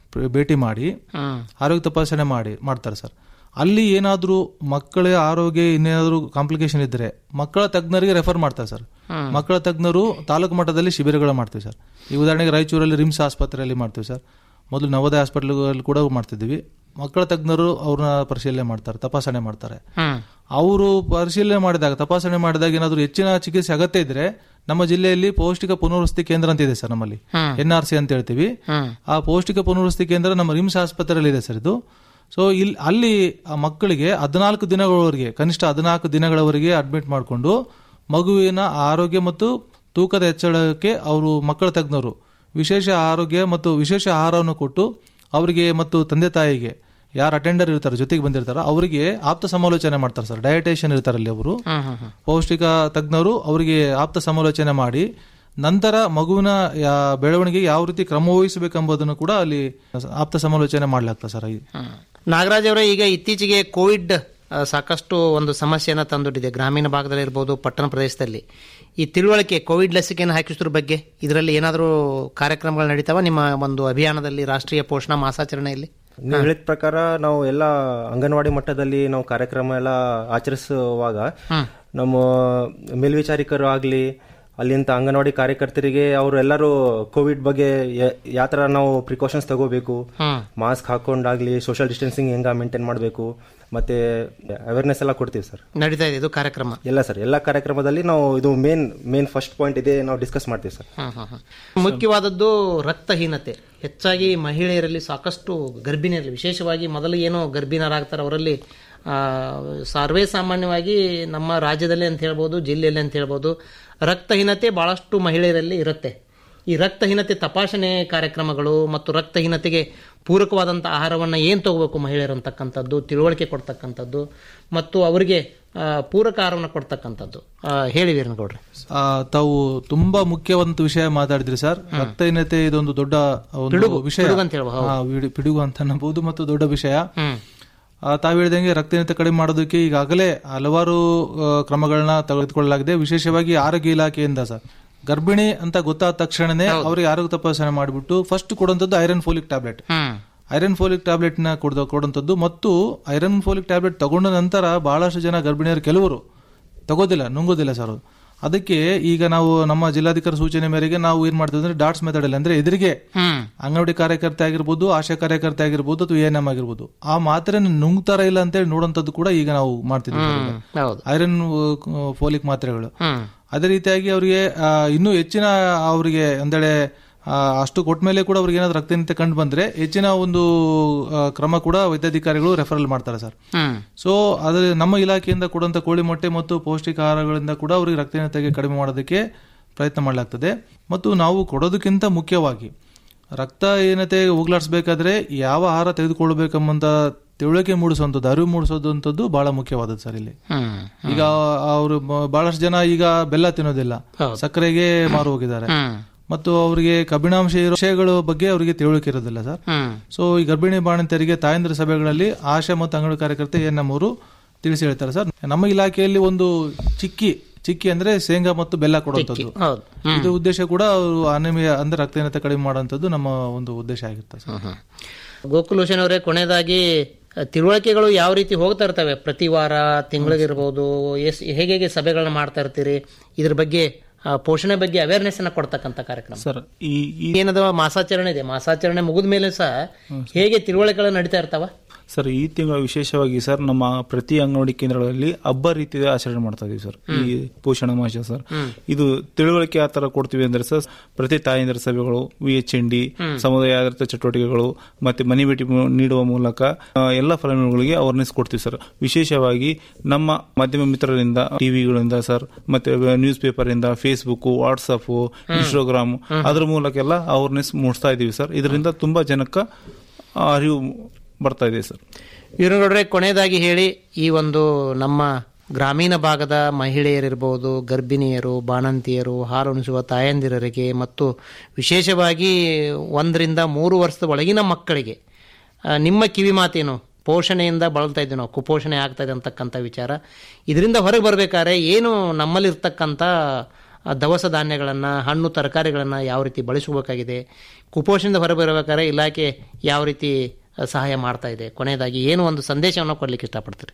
ಪ್ರ- ಭೇಟಿ ಮಾಡಿ ಆರೋಗ್ಯ ತಪಾಸಣೆ ಮಾಡಿ ಮಾಡ್ತಾರೆ ಸರ್ ಅಲ್ಲಿ ಏನಾದರೂ ಮಕ್ಕಳ ಆರೋಗ್ಯ ಇನ್ನೇನಾದರೂ ಕಾಂಪ್ಲಿಕೇಶನ್ ಇದ್ದರೆ ಮಕ್ಕಳ ತಜ್ಞರಿಗೆ ರೆಫರ್ ಮಾಡ್ತಾರೆ ಸರ್ ಮಕ್ಕಳ ತಜ್ಞರು ತಾಲೂಕು ಮಟ್ಟದಲ್ಲಿ ಶಿಬಿರಗಳು ಮಾಡ್ತೀವಿ ಸರ್ ಈ ಉದಾಹರಣೆಗೆ ರಾಯಚೂರಲ್ಲಿ ರಿಮ್ಸ್ ಆಸ್ಪತ್ರೆಯಲ್ಲಿ ಮಾಡ್ತೀವಿ ಸರ್ ಮೊದಲು ನವೋದಯ ಹಾಸ್ಪಿಟಲ್ಗಳಲ್ಲಿ ಕೂಡ ಮಾಡ್ತಿದ್ದೀವಿ ಮಕ್ಕಳ ತಜ್ಞರು ಅವ್ರನ್ನ ಪರಿಶೀಲನೆ ಮಾಡ್ತಾರೆ ತಪಾಸಣೆ ಮಾಡ್ತಾರೆ ಅವರು ಪರಿಶೀಲನೆ ಮಾಡಿದಾಗ ತಪಾಸಣೆ ಮಾಡಿದಾಗ ಏನಾದರೂ ಹೆಚ್ಚಿನ ಚಿಕಿತ್ಸೆ ಅಗತ್ಯ ಇದ್ರೆ ನಮ್ಮ ಜಿಲ್ಲೆಯಲ್ಲಿ ಪೌಷ್ಟಿಕ ಪುನರ್ವಸತಿ ಕೇಂದ್ರ ಅಂತ ಇದೆ ಸರ್ ನಮ್ಮಲ್ಲಿ ಎನ್ ಆರ್ ಸಿ ಅಂತ ಹೇಳ್ತೀವಿ ಆ ಪೌಷ್ಟಿಕ ಪುನರ್ವಸತಿ ಕೇಂದ್ರ ನಮ್ಮ ರಿಮ್ಸ್ ಆಸ್ಪತ್ರೆಯಲ್ಲಿ ಇದೆ ಸರ್ ಇದು ಸೊ ಇಲ್ಲಿ ಅಲ್ಲಿ ಆ ಮಕ್ಕಳಿಗೆ ಹದಿನಾಲ್ಕು ದಿನಗಳವರೆಗೆ ಕನಿಷ್ಠ ಹದಿನಾಲ್ಕು ದಿನಗಳವರೆಗೆ ಅಡ್ಮಿಟ್ ಮಾಡಿಕೊಂಡು ಮಗುವಿನ ಆರೋಗ್ಯ ಮತ್ತು ತೂಕದ ಹೆಚ್ಚಳಕ್ಕೆ ಅವರು ಮಕ್ಕಳ ತಜ್ಞರು ವಿಶೇಷ ಆರೋಗ್ಯ ಮತ್ತು ವಿಶೇಷ ಆಹಾರವನ್ನು ಕೊಟ್ಟು ಅವರಿಗೆ ಮತ್ತು ತಂದೆ ತಾಯಿಗೆ ಯಾರು ಅಟೆಂಡರ್ ಇರ್ತಾರೆ ಜೊತೆಗೆ ಬಂದಿರ್ತಾರೋ ಅವರಿಗೆ ಆಪ್ತ ಸಮಾಲೋಚನೆ ಮಾಡ್ತಾರೆ ಸರ್ ಡಯಟೇಷನ್ ಇರ್ತಾರಲ್ಲಿ ಅವರು ಪೌಷ್ಟಿಕ ತಜ್ಞರು ಅವರಿಗೆ ಆಪ್ತ ಸಮಾಲೋಚನೆ ಮಾಡಿ ನಂತರ ಮಗುವಿನ ಯಾ- ಬೆಳವಣಿಗೆಗೆ ಯಾವ ರೀತಿ ಕ್ರಮ ವಹಿಸಬೇಕೆಂಬುದನ್ನು ಕೂಡ ಅಲ್ಲಿ ಆಪ್ತ ಸಮಾಲೋಚನೆ ಮಾಡ್ಲಾಗ್ತದೆ ಸರ್ ಈ- ನಾಗರಾಜ್ ಅವರೇ ಈಗ ಇತ್ತೀಚೆಗೆ ಕೋವಿಡ್ ಆ, ಸಾಕಷ್ಟು ಒಂದು ಸಮಸ್ಯೆಯನ್ನು ತಂದೊಡ್ಡಿದೆ ಗ್ರಾಮೀಣ ಭಾಗದಲ್ಲಿ ಇರ್ಬೋದು ಪಟ್ಟಣ ಪ್ರದೇಶದಲ್ಲಿ ಈ ತಿಳುವಳಿಕೆ ಕೋವಿಡ್ ಲಸಿಕೆಯನ್ನು ಹಾಕಿಸೋದ್ರ ಬಗ್ಗೆ ಇದರಲ್ಲಿ ಏನಾದರೂ ಕಾರ್ಯಕ್ರಮಗಳು ನಡೀತಾವ ನಿಮ್ಮ ಒಂದು ಅಭಿಯಾನದಲ್ಲಿ ರಾಷ್ಟ್ರೀಯ ಪೋಷಣಾ ಮಾಸಾಚರಣೆಯಲ್ಲಿ ನೀವು ಹೇಳಿದ ಪ್ರಕಾರ ನಾವು ಎಲ್ಲ ಅಂಗನವಾಡಿ ಮಟ್ಟದಲ್ಲಿ ನಾವು ಕಾರ್ಯಕ್ರಮ ಎಲ್ಲ ಆಚರಿಸುವಾಗ ನಮ್ಮ ಮೇಲ್ವಿಚಾರಿಕರು ಆಗಲಿ ಅಲ್ಲಿಂದ ಅಂಗನವಾಡಿ ಕಾರ್ಯಕರ್ತರಿಗೆ ಅವರು ಎಲ್ಲರೂ ಕೋವಿಡ್ ಬಗ್ಗೆ ಯಾವ ಥರ ನಾವು ಪ್ರಿಕಾಷನ್ಸ್ ತಗೋಬೇಕು ಮಾಸ್ಕ್ ಹಾಕೊಂಡಾಗ್ಲಿ ಸೋಷಿಯಲ್ ಡಿಸ್ಟೆನ್ಸಿಂಗ್ ಹೆಂಗ ಮೇಂಟೈನ್ ಮಾಡಬೇಕು ಮತ್ತೆ ಅವೇರ್ನೆಸ್ ಎಲ್ಲ ಕೊಡ್ತೀವಿ ಸರ್ ನಡೀತಾ ಇದೆ ಇದು ಕಾರ್ಯಕ್ರಮ ಎಲ್ಲ ಸರ್ ಎಲ್ಲ ಕಾರ್ಯಕ್ರಮದಲ್ಲಿ ನಾವು ಇದು ಮೇನ್ ಮೇನ್ ಫಸ್ಟ್ ಪಾಯಿಂಟ್ ಇದೆ ನಾವು ಡಿಸ್ಕಸ್ ಮಾಡ್ತೀವಿ ಸರ್ ಹ್ಮ್, ಹ್ಮ್, ಹ್ಮ್. ಮುಖ್ಯವಾದದ್ದು ರಕ್ತಹೀನತೆ ಹೆಚ್ಚಾಗಿ ಮಹಿಳೆಯರಲ್ಲಿ ಸಾಕಷ್ಟು ಗರ್ಭಿಣಿಯರಲ್ಲಿ ವಿಶೇಷವಾಗಿ ಮೊದಲು ಏನು ಗರ್ಭಿಣರಾಗ್ತಾರೆ ಅವರಲ್ಲಿ ಆ, ಸರ್ವೇ ಸಾಮಾನ್ಯವಾಗಿ ನಮ್ಮ ರಾಜ್ಯದಲ್ಲಿ ಅಂತ ಹೇಳ್ಬೋದು ಜಿಲ್ಲೆಯಲ್ಲಿ ಅಂತ ಹೇಳ್ಬೋದು ರಕ್ತಹೀನತೆ ಬಹಳಷ್ಟು ಮಹಿಳೆಯರಲ್ಲಿ ಇರುತ್ತೆ ಈ ರಕ್ತಹೀನತೆ ತಪಾಸಣೆ ಕಾರ್ಯಕ್ರಮಗಳು ಮತ್ತು ರಕ್ತಹೀನತೆಗೆ ಪೂರಕವಾದಂಥ ಆಹಾರವನ್ನು ಏನು ತಗೋಬೇಕು ಮಹಿಳೆಯರು ಅಂತಕ್ಕಂಥದ್ದು ತಿಳುವಳಿಕೆ ಕೊಡ್ತಕ್ಕಂಥದ್ದು ಮತ್ತು ಅವರಿಗೆ ಆ, ಪೂರಕ ಆಹಾರವನ್ನು ಕೊಡ್ತಕ್ಕಂಥದ್ದು ಆ, ಹೇಳಿ ವೀರನಗೌಡ್ರೆ ಆ, ತಾವು ತುಂಬಾ ಮುಖ್ಯವಂತ ವಿಷಯ ಮಾತಾಡಿದ್ರಿ ಸರ್ ರಕ್ತಹೀನತೆ ಇದೊಂದು ದೊಡ್ಡ ಒಂದು ಪಿಡುಗು, ವಿಷಯ ಪಿಡುಗು ಅಂತ ಹೇಳ್ಬೋದು, ಹೌದು. ಆ, ವಿಡಿ- ಪಿಡುಗು ಅಂತ ಅನ್ನಬಹುದು ಮತ್ತು ದೊಡ್ಡ ವಿಷಯ ಆ, ತಾವು ಹೇಳಿದಂಗೆ ರಕ್ತಹೀನತೆ ಕಡಿಮೆ ಮಾಡೋದಕ್ಕೆ ಈಗಾಗಲೇ ಹಲವಾರು ಆ, ಕ್ರಮಗಳನ್ನ ತೆಗೆದುಕೊಳ್ಳಲಾಗಿದೆ ವಿಶೇಷವಾಗಿ ಆರೋಗ್ಯ ಇಲಾಖೆಯಿಂದ ಸರ್ ಗರ್ಭಿಣಿ ಅಂತ ಗೊತ್ತಾದ ತಕ್ಷಣನೇ ಅವರಿಗೆ ಆರೋಗ್ಯ ತಪಾಸಣೆ ಮಾಡಿಬಿಟ್ಟು ಫಸ್ಟ್ ಕೊಡುವಂತದ್ದು iron folic tablet iron folic tablet ನ ಕೊಡ ಕೊಡುವಂಥದ್ದು ಮತ್ತು ಐರನ್ ಫೋಲಿಕ್ ಟ್ಯಾಬ್ಲೆಟ್ ತಗೊಂಡ ನಂತರ ಬಹಳಷ್ಟು ಜನ ಗರ್ಭಿಣಿಯರು ಕೆಲವರು ತಗೋದಿಲ್ಲ ನುಂಗೋದಿಲ್ಲ ಸರ್ ಅದು. ಅದಕ್ಕೆ ಈಗ ನಾವು ನಮ್ಮ ಜಿಲ್ಲಾಧಿಕಾರಿ ಸೂಚನೆ ಮೇರೆಗೆ ನಾವು ಏನ್ ಮಾಡ್ತೀವಿ ಅಂದ್ರೆ ಡಾಟ್ಸ್ ಮೆಥಡ್ ಅಲ್ಲಿ ಅಂದ್ರೆ ಎದುರಿಗೆ ಅಂಗನವಾಡಿ ಕಾರ್ಯಕರ್ತೆ ಆಗಿರ್ಬೋದು ಆಶಾ ಕಾರ್ಯಕರ್ತೆ ಆಗಿರ್ಬೋದು ಅಥವಾ ಎನ್ ಎಂ ಆಗಿರ್ಬೋದು ಆ ಮಾತ್ರೆ ನುಂಗ್ತಾರ ಇಲ್ಲ ಅಂತೇಳಿ ನೋಡುವಂತದ್ದು ಕೂಡ ಈಗ ನಾವು ಮಾಡ್ತಿದ್ದೀವಿ ಹೌದು ಐರನ್ ಫೋಲಿಕ್ ಮಾತ್ರೆಗಳು ಅದೇ ರೀತಿಯಾಗಿ ಅವರಿಗೆ ಇನ್ನೂ ಹೆಚ್ಚಿನ ಅವರಿಗೆ ಒಂದೆಡೆ ಆ, ಅಷ್ಟು ಕೊಟ್ಟ ಮೇಲೆ ಕೂಡ ಅವ್ರಿಗೆ ಏನಾದ್ರು ರಕ್ತಹೀನತೆ ಕಂಡು ಬಂದ್ರೆ ಹೆಚ್ಚಿನ ಒಂದು ಆ, ಕ್ರಮ ಕೂಡ ವೈದ್ಯಾಧಿಕಾರಿಗಳು ರೆಫರಲ್ ಮಾಡ್ತಾರೆ ಸರ್ ಸೊ ಅದ್ರ ನಮ್ಮ ಇಲಾಖೆಯಿಂದ ಕೊಡುವಂತ ಕೋಳಿ ಮೊಟ್ಟೆ ಮತ್ತು ಪೌಷ್ಟಿಕ ಆಹಾರಗಳಿಂದ ಕೂಡ ಅವರಿಗೆ ರಕ್ತಹೀನತೆಗೆ ಕಡಿಮೆ ಮಾಡೋದಕ್ಕೆ ಪ್ರಯತ್ನ ಮಾಡಲಾಗ್ತದೆ ಮತ್ತು ನಾವು ಕೊಡೋದಕ್ಕಿಂತ ಮುಖ್ಯವಾಗಿ ರಕ್ತಹೀನತೆ ಹೋಗ್ಲಾಡಿಸ್ಬೇಕಾದ್ರೆ ಯಾವ ಆಹಾರ ತೆಗೆದುಕೊಳ್ಬೇಕೆಂಬಂತ ತಿಳುವಳಿಕೆ ಮೂಡಿಸುವಂಥದ್ದು ಅರಿವು ಮೂಡಿಸೋದಂಥದ್ದು ಬಹಳ ಮುಖ್ಯವಾದದ್ದು ಸರ್ ಇಲ್ಲಿ ಈಗ ಅವರು ಬಹಳಷ್ಟು ಜನ ಈಗ ಬೆಲ್ಲ ತಿನ್ನೋದಿಲ್ಲ ಸಕ್ಕರೆಗೆ ಮಾರು ಹೋಗಿದ್ದಾರೆ ಮತ್ತು ಅವರಿಗೆ ಕಬ್ಬಿಣಾಂಶ ಇರೋ ವಿಷಯಗಳ ಬಗ್ಗೆ ಅವರಿಗೆ ತಿಳುವಳಿಕೆ ಇರೋದಿಲ್ಲ ಸರ್ ಸೊ ಈ ಗರ್ಭಿಣಿ ಬಾಣಂತಿಯರಿಗೆ ತಾಯಂದ್ರ ಸಭೆಗಳಲ್ಲಿ ಆಶಾ ಮತ್ತು ಅಂಗಡಿ ಕಾರ್ಯಕರ್ತೆ ಎನ್ ನಮ್ಮವರು ತಿಳಿಸಿ ಹೇಳ್ತಾರೆ ಸರ್ ನಮ್ಮ ಇಲಾಖೆಯಲ್ಲಿ ಒಂದು ಚಿಕ್ಕಿ ಚಿಕ್ಕಿ ಅಂದ್ರೆ ಶೇಂಗಾ ಮತ್ತು ಬೆಲ್ಲ ಕೊಡುವಂಥದ್ದು ಹೌದು ಇದು ಉದ್ದೇಶ ಕೂಡ ಅವರು ಅನಿಮಿಯ ಅಂದ್ರೆ ರಕ್ತಹೀನತೆ ಕಡಿಮೆ ಮಾಡುವಂಥದ್ದು ನಮ್ಮ ಒಂದು ಉದ್ದೇಶ ಆಗಿರ್ತದೆ ಸರ್ ಗೋಕುಲೋಷನ್ ಅವರೇ ಕೊನೆಯದಾಗಿ ಅ, ತಿಳುವಳಿಕೆಗಳು ಯಾವ ರೀತಿ ಹೋಗ್ತಾ ಇರ್ತವೆ ಪ್ರತಿ ವಾರ ತಿಂಗಳಿಗಿರ್ಬೋದು ಎಸ್ ಹೇಗೆ ಹೇಗೆ ಸಭೆಗಳನ್ನ ಮಾಡ್ತಾ ಇರ್ತೀರಿ ಇದ್ರ ಬಗ್ಗೆ ಆ, ಪೋಷಣೆ ಬಗ್ಗೆ ಅವೇರ್ನೆಸ್ ಅನ್ನ ಕೊಡ್ತಕ್ಕಂಥ ಕಾರ್ಯಕ್ರಮ ಸರ್ ಈ ಈ ಏನದ ಮಾಸಾಚರಣೆ ಇದೆ ಮಾಸಾಚರಣೆ ಮುಗಿದ ಮೇಲೆ ಸಹ ಹೇಗೆ ತಿಳುವಳಿಕೆಗಳು ನಡೀತಾ ಇರ್ತಾವ ಸರ್ ಈ ತಿಂಗಳ ವಿಶೇಷವಾಗಿ ಸರ್ ನಮ್ಮ ಪ್ರತಿ ಅಂಗನವಾಡಿ ಕೇಂದ್ರಗಳಲ್ಲಿ ಹಬ್ಬ ರೀತಿಯ ಆಚರಣೆ ಮಾಡ್ತಾ ಇದೀವಿ ಸರ್ ಈ ಪೋಷಣ ಮಾಸ ಸರ್ ಇದು ತಿಳುವಳಿಕೆ ಯಾವ ತರ ಕೊಡ್ತೀವಿ ಅಂದ್ರೆ ಸರ್ ಪ್ರತಿ ತಾಯಂದಿರ ಸಭೆಗಳು ವಿ ಎಚ್ ಎನ್ ಡಿ ಸಮುದಾಯ ಆಧಾರಿತ ಚಟುವಟಿಕೆಗಳು ಮತ್ತೆ ಮನೆ ಭೇಟಿ ಮೂ- ನೀಡುವ ಮೂಲಕ ಆ, ಎಲ್ಲ ಫಲಾನುಭವಿಗಳಿಗೆ ಅವೇರ್ನೆಸ್ ಕೊಡ್ತೀವಿ ಸರ್ ವಿಶೇಷವಾಗಿ ನಮ್ಮ ಮಾಧ್ಯಮ ಮಿತ್ರರಿಂದ ಟಿವಿಗಳಿಂದ ಸರ್ ಮತ್ತೆ ನ್ಯೂಸ್ ಪೇಪರ್ ಇಂದ ಫೇಸ್ಬುಕ್ ವಾಟ್ಸಪ್ ಇನ್ಸ್ಟಾಗ್ರಾಮ್ ಅದ್ರ ಮೂಲಕ ಎಲ್ಲ ಅವೇರ್ನೆಸ್ ಮೂಡಿಸ್ತಾ ಇದೀವಿ ಸರ್ ಇದರಿಂದ ತುಂಬಾ ಜನಕ್ಕೆ ಆ, ಅರಿವು ಬರ್ತಾ ಇದೆ ಸರ್ ವೀರಗೌಡ್ರೆ ಕೊನೆಯದಾಗಿ ಹೇಳಿ ಈ ಒಂದು ನಮ್ಮ ಗ್ರಾಮೀಣ ಭಾಗದ ಮಹಿಳೆಯರಿರ್ಬೋದು ಗರ್ಭಿಣಿಯರು ಬಾಣಂತಿಯರು ಹಾಲುಣಿಸುವ ತಾಯಂದಿರರಿಗೆ ಮತ್ತು ವಿಶೇಷವಾಗಿ ಒಂದರಿಂದ ಮೂರು ವರ್ಷದ ಒಳಗಿನ ಮಕ್ಕಳಿಗೆ ಆ, ನಿಮ್ಮ ಕಿವಿ ಮಾತೇನು ಪೋಷಣೆಯಿಂದ ಬಳಲ್ತಾ ಇದ್ದೀವಿ ನಾವು ಕುಪೋಷಣೆ ಆಗ್ತಾ ಇದೆ ಅಂತಕ್ಕಂಥ ವಿಚಾರ ಇದರಿಂದ ಹೊರಗೆ ಬರಬೇಕಾದ್ರೆ ಏನು ನಮ್ಮಲ್ಲಿರ್ತಕ್ಕಂಥ ಆ, ದವಸ ಧಾನ್ಯಗಳನ್ನು ಹಣ್ಣು ತರಕಾರಿಗಳನ್ನು ಯಾವ ರೀತಿ ಬಳಸಬೇಕಾಗಿದೆ ಕುಪೋಷಣದಿಂದ ಹೊರಬರಬೇಕಾದ್ರೆ ಇಲಾಖೆ ಯಾವ ರೀತಿ ಆ, ಸಹಾಯ ಮಾಡ್ತಾ ಇದೆ ಕೊನೆಯದಾಗಿ ಏನು ಒಂದು ಸಂದೇಶವನ್ನು ಕೊಡ್ಲಿಕ್ಕೆ ಇಷ್ಟಪಡ್ತೀರಿ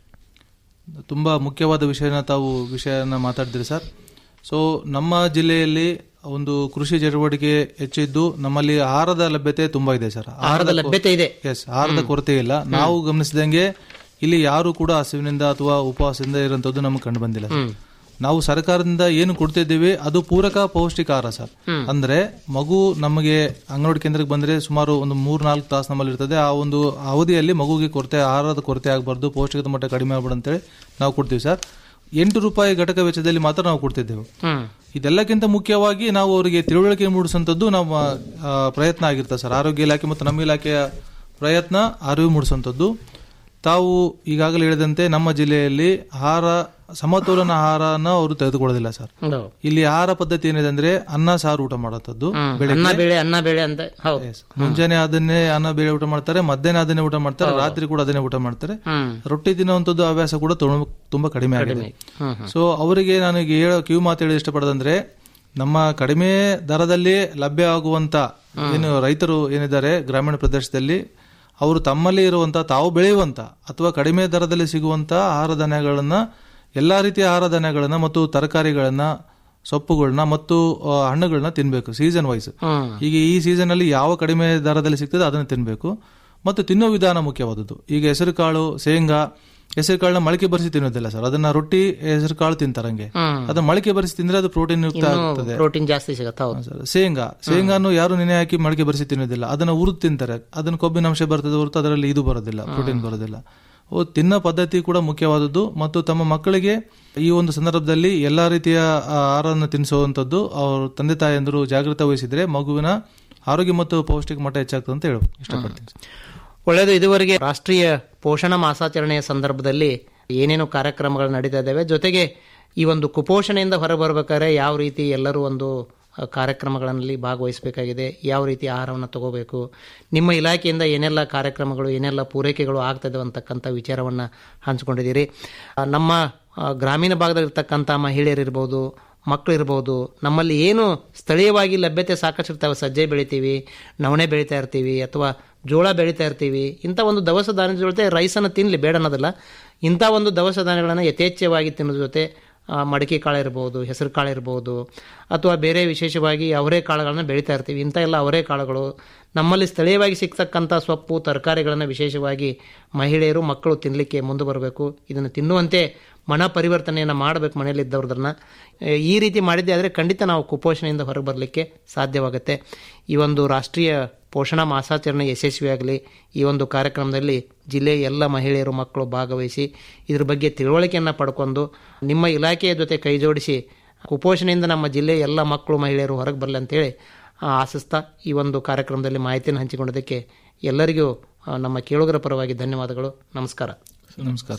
ತುಂಬ ಮುಖ್ಯವಾದ ವಿಷಯನ ತಾವು ವಿಷಯನ ಮಾತಾಡ್ತೀರಿ ಸರ್ ಸೊ ನಮ್ಮ ಜಿಲ್ಲೆಯಲ್ಲಿ ಒಂದು ಕೃಷಿ ಚಟುವಟಿಕೆ ಹೆಚ್ಚಿದ್ದು ನಮ್ಮಲ್ಲಿ ಆಹಾರದ ಲಭ್ಯತೆ ತುಂಬಾ ಇದೆ ಸರ್ ಆಹಾರದ ಲಭ್ಯತೆ ಇದೆ ಎಸ್ ಆಹಾರದ ಕೊರತೆ ಇಲ್ಲ ನಾವು ಗಮನಿಸಿದಂಗೆ ಇಲ್ಲಿ ಯಾರು ಕೂಡ ಹಸಿವಿನಿಂದ ಅಥವಾ ಉಪವಾಸದಿಂದ ಇರುವಂತದ್ದು ನಮಗೆ ಕಂಡು ಬಂದಿಲ್ಲ ಸರ್. ನಾವು ಸರ್ಕಾರದಿಂದ ಏನು ಕೊಡ್ತಿದ್ದೀವಿ ಅದು ಪೂರಕ ಪೌಷ್ಟಿಕ ಆಹಾರ ಸರ್ ಅಂದ್ರೆ ಮಗು ನಮಗೆ ಅಂಗನವಾಡಿ ಕೇಂದ್ರಕ್ಕೆ ಬಂದ್ರೆ ಸುಮಾರು ಒಂದು ಮೂರ್ ನಾಲ್ಕು ತಾಸು ನಮ್ಮಲ್ಲಿ ಇರ್ತದೆ ಆ ಒಂದು ಅವಧಿಯಲ್ಲಿ ಮಗುಗೆ ಕೊರತೆ ಆಹಾರದ ಕೊರತೆ ಆಗಬಾರ್ದು ಪೌಷ್ಟಿಕದ ಮಟ್ಟ ಕಡಿಮೆ ಆಗ್ಬಾರ್ದು ಅಂತೇಳಿ ನಾವು ಕೊಡ್ತೀವಿ ಸರ್ ಎಂಟು ರೂಪಾಯಿ ಘಟಕ ವೆಚ್ಚದಲ್ಲಿ ಮಾತ್ರ ನಾವು ಕೊಡ್ತಿದ್ದೆವು ಇದೆಲ್ಲಕ್ಕಿಂತ ಮುಖ್ಯವಾಗಿ ನಾವು ಅವರಿಗೆ ತಿಳುವಳಿಕೆ ಮೂಡಿಸುವಂಥದ್ದು ನಮ್ಮ ಆ, ಪ್ರಯತ್ನ ಆಗಿರ್ತದೆ ಸರ್ ಆರೋಗ್ಯ ಇಲಾಖೆ ಮತ್ತು ನಮ್ಮ ಇಲಾಖೆಯ ಪ್ರಯತ್ನ ಅರಿವು ಮೂಡಿಸುವಂಥದ್ದು ತಾವು ಈಗಾಗಲೇ ಹೇಳಿದಂತೆ ನಮ್ಮ ಜಿಲ್ಲೆಯಲ್ಲಿ ಆಹಾರ ಸಮತೋಲನ ಆಹಾರನ ಅವರು ತೆಗೆದುಕೊಳ್ಳೋದಿಲ್ಲ ಸರ್ ಹೌದು. ಇಲ್ಲಿ ಆಹಾರ ಪದ್ಧತಿ ಏನಿದೆ ಅಂದ್ರೆ ಅನ್ನ ಸಾರು ಊಟ ಮಾಡುವಂಥದ್ದು ಅನ್ನ ಬೆಳಿಗ್ಗೆ ಬೇಳೆ ಅನ್ನ ಬೇಳೆ ಅಂತ ಹೌದು ಮುಂಜಾನೆ ಅದನ್ನೇ ಅನ್ನ ಬೇಳೆ ಊಟ ಮಾಡ್ತಾರೆ ಮಧ್ಯಾಹ್ನ ಅದನ್ನೇ ಊಟ ಮಾಡ್ತಾರೆ ರಾತ್ರಿ ಕೂಡ ಅದನ್ನೇ ಊಟ ಮಾಡ್ತಾರೆ ಹ್ಮ್. ರೊಟ್ಟಿ ತಿನ್ನುವಂಥದ್ದು ಹವ್ಯಾಸ ಕೂಡ ತುಂಬ- ತುಂಬಾ ಕಡಿಮೆ ಆಗಿದೆ ಸೊ ಅವರಿಗೆ ನನಗೆ ಹೇಳೋ ಕಿವಿ ಮಾತು ಹೇಳಿ ಇಷ್ಟಪಡೋದಂದ್ರೆ ನಮ್ಮ ಕಡಿಮೆ ದರದಲ್ಲಿ ಲಭ್ಯ ಆಗುವಂತ ಏನು ರೈತರು ಏನಿದ್ದಾರೆ ಗ್ರಾಮೀಣ ಪ್ರದೇಶದಲ್ಲಿ ಅವರು ತಮ್ಮಲ್ಲಿ ಇರುವಂತ ತಾವು ಬೆಳೆಯುವಂತ ಅಥವಾ ಕಡಿಮೆ ದರದಲ್ಲಿ ಸಿಗುವಂತ ಆಹಾರ ಧಾನ್ಯಗಳನ್ನ ಎಲ್ಲಾ ರೀತಿಯ ಆಹಾರ ಧಾನ್ಯಗಳನ್ನ ಮತ್ತು ತರಕಾರಿಗಳನ್ನ ಸೊಪ್ಪುಗಳನ್ನ ಮತ್ತು ಆ, ಹಣ್ಣುಗಳನ್ನ ತಿನ್ಬೇಕು ಸೀಸನ್ ವೈಸ್ ಹ್ಮ್. ಈಗ ಈ ಸೀಸನ್ ಅಲ್ಲಿ ಯಾವ ಕಡಿಮೆ ದರದಲ್ಲಿ ಸಿಗ್ತದೆ ಅದನ್ನು ತಿನ್ಬೇಕು ಮತ್ತು ತಿನ್ನೋ ವಿಧಾನ ಮುಖ್ಯವಾದದ್ದು ಈಗ ಹೆಸರು ಕಾಳು ಶೇಂಗಾ ಹೆಸರು ಕಾಳನ್ನ ಮೊಳಕೆ ಬರಿಸಿ ತಿನ್ನೋದಿಲ್ಲ ಸರ್ ಅದನ್ನ ರೊಟ್ಟಿ ಹೆಸರು ಕಾಳು ತಿಂತಾರೆ ಹಂಗೆ ಹ್ಮ್. ಅದನ್ನ ಮೊಳಕೆ ಬರಿಸಿ ತಿಂದ್ರೆ ಅದು ಪ್ರೋಟೀನ್ ಯುಕ್ತ ಆಗ್ತದೆ ಪ್ರೋಟೀನ್ ಜಾಸ್ತಿ ಸಿಗತ್ತೆ ಹೌದು ಸರ್. ಶೇಂಗಾ ಶೇಂಗಾನು ಯಾರು ನೆನೆ ಹಾಕಿ ಮೊಳಕೆ ಬರಿಸಿ ತಿನ್ನೋದಿಲ್ಲ ಅದನ್ನ ಹುರಿದು ತಿಂತಾರೆ ಅದನ್ನ ಕೊಬ್ಬಿನ ಅಂಶ ಬರ್ತದೆ ಹೊರತು ಅದರಲ್ಲಿ ಇದು ಬರೋದಿಲ್ಲ ಪ್ರೋಟೀನ್ ಬರೋದಿಲ್ಲ ಓ ತಿನ್ನೋ ಪದ್ಧತಿ ಕೂಡ ಮುಖ್ಯವಾದದ್ದು ಮತ್ತು ತಮ್ಮ ಮಕ್ಕಳಿಗೆ ಈ ಒಂದು ಸಂದರ್ಭದಲ್ಲಿ ಎಲ್ಲಾ ರೀತಿಯ ಆ, ಆಹಾರವನ್ನು ತಿನ್ನಿಸುವಂಥದ್ದು ಅವ್ರ ತಂದೆ ತಾಯಿಯಂದರು ಜಾಗೃತ ವಹಿಸಿದ್ರೆ ಮಗುವಿನ ಆರೋಗ್ಯ ಮತ್ತು ಪೌಷ್ಟಿಕ ಮಟ್ಟ ಹೆಚ್ಚಾಗ್ತದೆ ಅಂತ ಹೇಳ ಇಷ್ಟಪಡ್ತೀನಿ ಒಳ್ಳೆಯದು ಇದುವರೆಗೆ ರಾಷ್ಟ್ರೀಯ ಪೋಷಣ ಮಾಸಾಚರಣೆಯ ಸಂದರ್ಭದಲ್ಲಿ ಏನೇನು ಕಾರ್ಯಕ್ರಮಗಳು ನಡೀತಾ ಇದ್ದಾವೆ ಜೊತೆಗೆ ಈ ಒಂದು ಕುಪೋಷಣೆಯಿಂದ ಹೊರಬರಬೇಕಾದ್ರೆ ಯಾವ ರೀತಿ ಎಲ್ಲರೂ ಒಂದು ಆ, ಕಾರ್ಯಕ್ರಮಗಳಲ್ಲಿ ಭಾಗವಹಿಸಬೇಕಾಗಿದೆ ಯಾವ ರೀತಿ ಆಹಾರವನ್ನು ತಗೋಬೇಕು ನಿಮ್ಮ ಇಲಾಖೆಯಿಂದ ಏನೆಲ್ಲ ಕಾರ್ಯಕ್ರಮಗಳು ಏನೆಲ್ಲ ಪೂರೈಕೆಗಳು ಆಗ್ತದೆ ಅಂತಕ್ಕಂಥ ವಿಚಾರವನ್ನು ಹಂಚ್ಕೊಂಡಿದ್ದೀರಿ ಆ, ನಮ್ಮ ಆ, ಗ್ರಾಮೀಣ ಭಾಗದಲ್ಲಿರ್ತಕ್ಕಂಥ ಮಹಿಳೆಯರಿರ್ಬೋದು ಮಕ್ಕಳಿರ್ಬೋದು ನಮ್ಮಲ್ಲಿ ಏನು ಸ್ಥಳೀಯವಾಗಿ ಲಭ್ಯತೆ ಸಾಕಷ್ಟು ಇರ್ತಾವೆ ಸಜ್ಜೆ ಬೆಳಿತೀವಿ ನವಣೆ ಬೆಳೀತಾ ಇರ್ತೀವಿ ಅಥವಾ ಜೋಳ ಬೆಳೀತಾ ಇರ್ತೀವಿ ಇಂಥ ಒಂದು ದವಸ ಧಾನ್ಯದ ಜೊತೆ ರೈಸನ್ನು ತಿನ್ನಲಿ ಬೇಡ ಅನ್ನೋದಿಲ್ಲ ಇಂಥ ಒಂದು ದವಸ ಧಾನ್ಯಗಳನ್ನು ಯಥೇಚ್ಛವಾಗಿ ತಿನ್ನೋದ್ರ ಜೊತೆ ಆ, ಮಡಿಕೆ ಕಾಳು ಇರ್ಬೋದು ಹೆಸರು ಕಾಳು ಇರ್ಬೋದು ಅಥವಾ ಬೇರೆ ವಿಶೇಷವಾಗಿ ಅವರೇ ಕಾಳುಗಳನ್ನ ಬೆಳೀತಾ ಇರ್ತೀವಿ ಇಂಥ ಎಲ್ಲ ಅವರೇ ಕಾಳುಗಳು ನಮ್ಮಲ್ಲಿ ಸ್ಥಳೀಯವಾಗಿ ಸಿಗ್ತಕ್ಕಂಥ ಸೊಪ್ಪು ತರಕಾರಿಗಳನ್ನು ವಿಶೇಷವಾಗಿ ಮಹಿಳೆಯರು ಮಕ್ಕಳು ತಿನ್ನಲಿಕ್ಕೆ ಮುಂದೆ ಬರಬೇಕು ಇದನ್ನು ತಿನ್ನುವಂತೆ ಮನ ಪರಿವರ್ತನೆಯನ್ನು ಮಾಡಬೇಕು ಮನೆಯಲ್ಲಿದ್ದವ್ರದನ್ನ ಈ ರೀತಿ ಮಾಡಿದ್ದೆ ಆದರೆ ಖಂಡಿತ ನಾವು ಕುಪೋಷಣೆಯಿಂದ ಹೊರಗೆ ಬರಲಿಕ್ಕೆ ಸಾಧ್ಯವಾಗುತ್ತೆ ಈ ಒಂದು ರಾಷ್ಟ್ರೀಯ ಪೋಷಣಾ ಮಾಸಾಚರಣೆ ಯಶಸ್ವಿಯಾಗಲಿ ಈ ಒಂದು ಕಾರ್ಯಕ್ರಮದಲ್ಲಿ ಜಿಲ್ಲೆಯ ಎಲ್ಲ ಮಹಿಳೆಯರು ಮಕ್ಕಳು ಭಾಗವಹಿಸಿ ಇದ್ರ ಬಗ್ಗೆ ತಿಳುವಳಿಕೆಯನ್ನು ಪಡ್ಕೊಂಡು ನಿಮ್ಮ ಇಲಾಖೆಯ ಜೊತೆ ಕೈ ಜೋಡಿಸಿ ಕುಪೋಷಣೆಯಿಂದ ನಮ್ಮ ಜಿಲ್ಲೆಯ ಎಲ್ಲ ಮಕ್ಕಳು ಮಹಿಳೆಯರು ಹೊರಗೆ ಬರಲಿ ಅಂತೇಳಿ ಆ, ಆಶಿಸ್ತಾ ಈ ಒಂದು ಕಾರ್ಯಕ್ರಮದಲ್ಲಿ ಮಾಹಿತಿಯನ್ನು ಹಂಚಿಕೊಂಡಿದ್ದಕ್ಕೆ ಎಲ್ಲರಿಗೂ ಆ, ನಮ್ಮ ಕೇಳುಗರ ಪರವಾಗಿ ಧನ್ಯವಾದಗಳು ನಮಸ್ಕಾರ ನಮಸ್ಕಾರ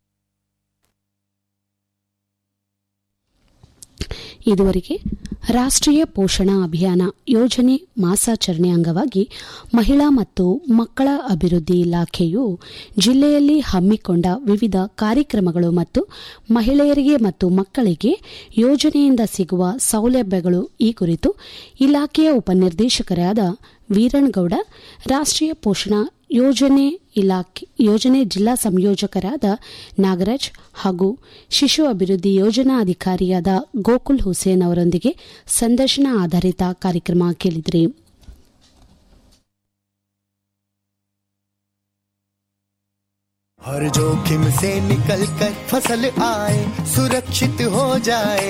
ಇದುವರೆಗೆ ರಾಷ್ಟ್ರೀಯ ಪೋಷಣಾ ಅಭಿಯಾನ ಯೋಜನೆ ಮಾಸಾಚರಣೆ ಅಂಗವಾಗಿ ಮಹಿಳಾ ಮತ್ತು ಮಕ್ಕಳ ಅಭಿವೃದ್ಧಿ ಇಲಾಖೆಯು ಜಿಲ್ಲೆಯಲ್ಲಿ ಹಮ್ಮಿಕೊಂಡ ವಿವಿಧ ಕಾರ್ಯಕ್ರಮಗಳು ಮತ್ತು ಮಹಿಳೆಯರಿಗೆ ಮತ್ತು ಮಕ್ಕಳಿಗೆ ಯೋಜನೆಯಿಂದ ಸಿಗುವ ಸೌಲಭ್ಯಗಳು ಈ ಕುರಿತು ಇಲಾಖೆಯ ಉಪನಿರ್ದೇಶಕರಾದ ವೀರಣ್ಗೌಡ ರಾಷ್ಟ್ರೀಯ ಪೋಷಣಾ ಯೋಜನೆ ಇಲಾಖೆ ಯೋಜನೆ ಜಿಲ್ಲಾ ಸಂಯೋಜಕರಾದ ನಾಗರಾಜ್ ಹಾಗೂ ಶಿಶು ಅಭಿವೃದ್ಧಿ ಯೋಜನಾ ಅಧಿಕಾರಿಯಾದ ಗೋಕುಲ್ ಹುಸೇನ್ ಅವರೊಂದಿಗೆ ಸಂದರ್ಶನ ಆಧಾರಿತ ಕಾರ್ಯಕ್ರಮ ಕೇಳಿದ್ರಿ हर जोखिम से निकल कर फसल आए सुरक्षित हो जाए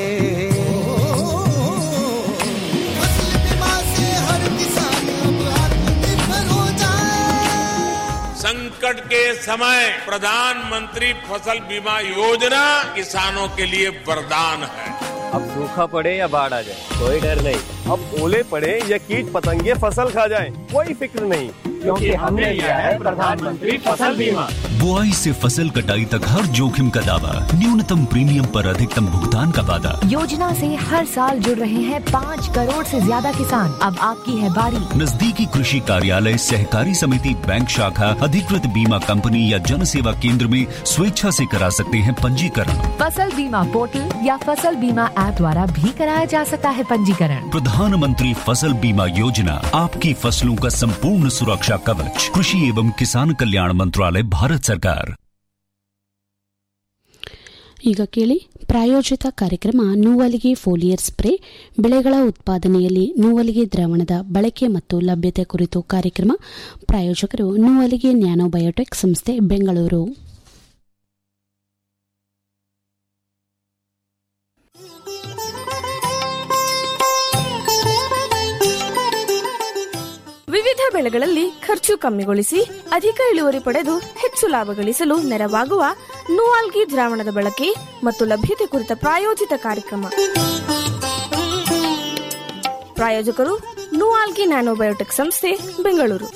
फसल बीमा से हर किसान अब आत्मनिर्भर हो जाए संकट के समय प्रधानमंत्री फसल बीमा योजना किसानों के लिए वरदान है अब सूखा पड़े या बाढ़ आ जाए कोई डर नहीं अब ओले पड़े या कीट पतंगे फसल खा जाए कोई फिक्र नहीं क्योंकि हमने लिया है प्रधानमंत्री फसल बीमा बुआई से फसल कटाई तक हर जोखिम का दावा न्यूनतम प्रीमियम पर अधिकतम भुगतान का वादा योजना से हर साल जुड़ रहे हैं पाँच करोड़ से ज्यादा किसान अब आपकी है बारी नजदीकी कृषि कार्यालय सहकारी समिति बैंक शाखा अधिकृत बीमा कंपनी या जन सेवा केंद्र में स्वेच्छा से करा सकते हैं पंजीकरण फसल बीमा पोर्टल या फसल बीमा ऐप द्वारा भी कराया जा सकता है पंजीकरण प्रधानमंत्री फसल बीमा योजना आपकी फसलों का संपूर्ण सुरक्षा कवच कृषि एवं किसान कल्याण मंत्रालय भारत सरकार ಈಗ ಕೇಳಿ ಪ್ರಾಯೋಜಿತ ಕಾರ್ಯಕ್ರಮ ನೂವಲಿಗೆ ಫೋಲಿಯರ್ ಸ್ಪ್ರೇ ಬೆಳೆಗಳ ಉತ್ಪಾದನೆಯಲ್ಲಿ ನೂವಲಿಗೆ ದ್ರಾವಣದ ಬಳಕೆ ಮತ್ತು ಲಭ್ಯತೆ ಕುರಿತು ಕಾರ್ಯಕ್ರಮ ಪ್ರಾಯೋಜಕರು ನೂವಲಿಗೆ ನ್ಯಾನೋಬಯೋಟೆಕ್ ಸಂಸ್ಥೆ ಬೆಂಗಳೂರು ವಿವಿಧ ಬೆಳೆಗಳಲ್ಲಿ ಖರ್ಚು ಕಮ್ಮಿಗೊಳಿಸಿ ಅಧಿಕ ಇಳುವರಿ ಪಡೆದು ಹೆಚ್ಚು ಲಾಭ ಗಳಿಸಲು ನೆರವಾಗುವ ನೂವಾಲ್ಗಿ ದ್ರಾವಣದ ಬಳಕೆ ಮತ್ತು ಲಭ್ಯತೆ ಕುರಿತ ಪ್ರಾಯೋಜಿತ ಕಾರ್ಯಕ್ರಮ ಪ್ರಾಯೋಜಕರು ನೂವಾಲ್ಗಿ ನ್ಯಾನೋಬಯೋಟೆಕ್ ಸಂಸ್ಥೆ ಬೆಂಗಳೂರು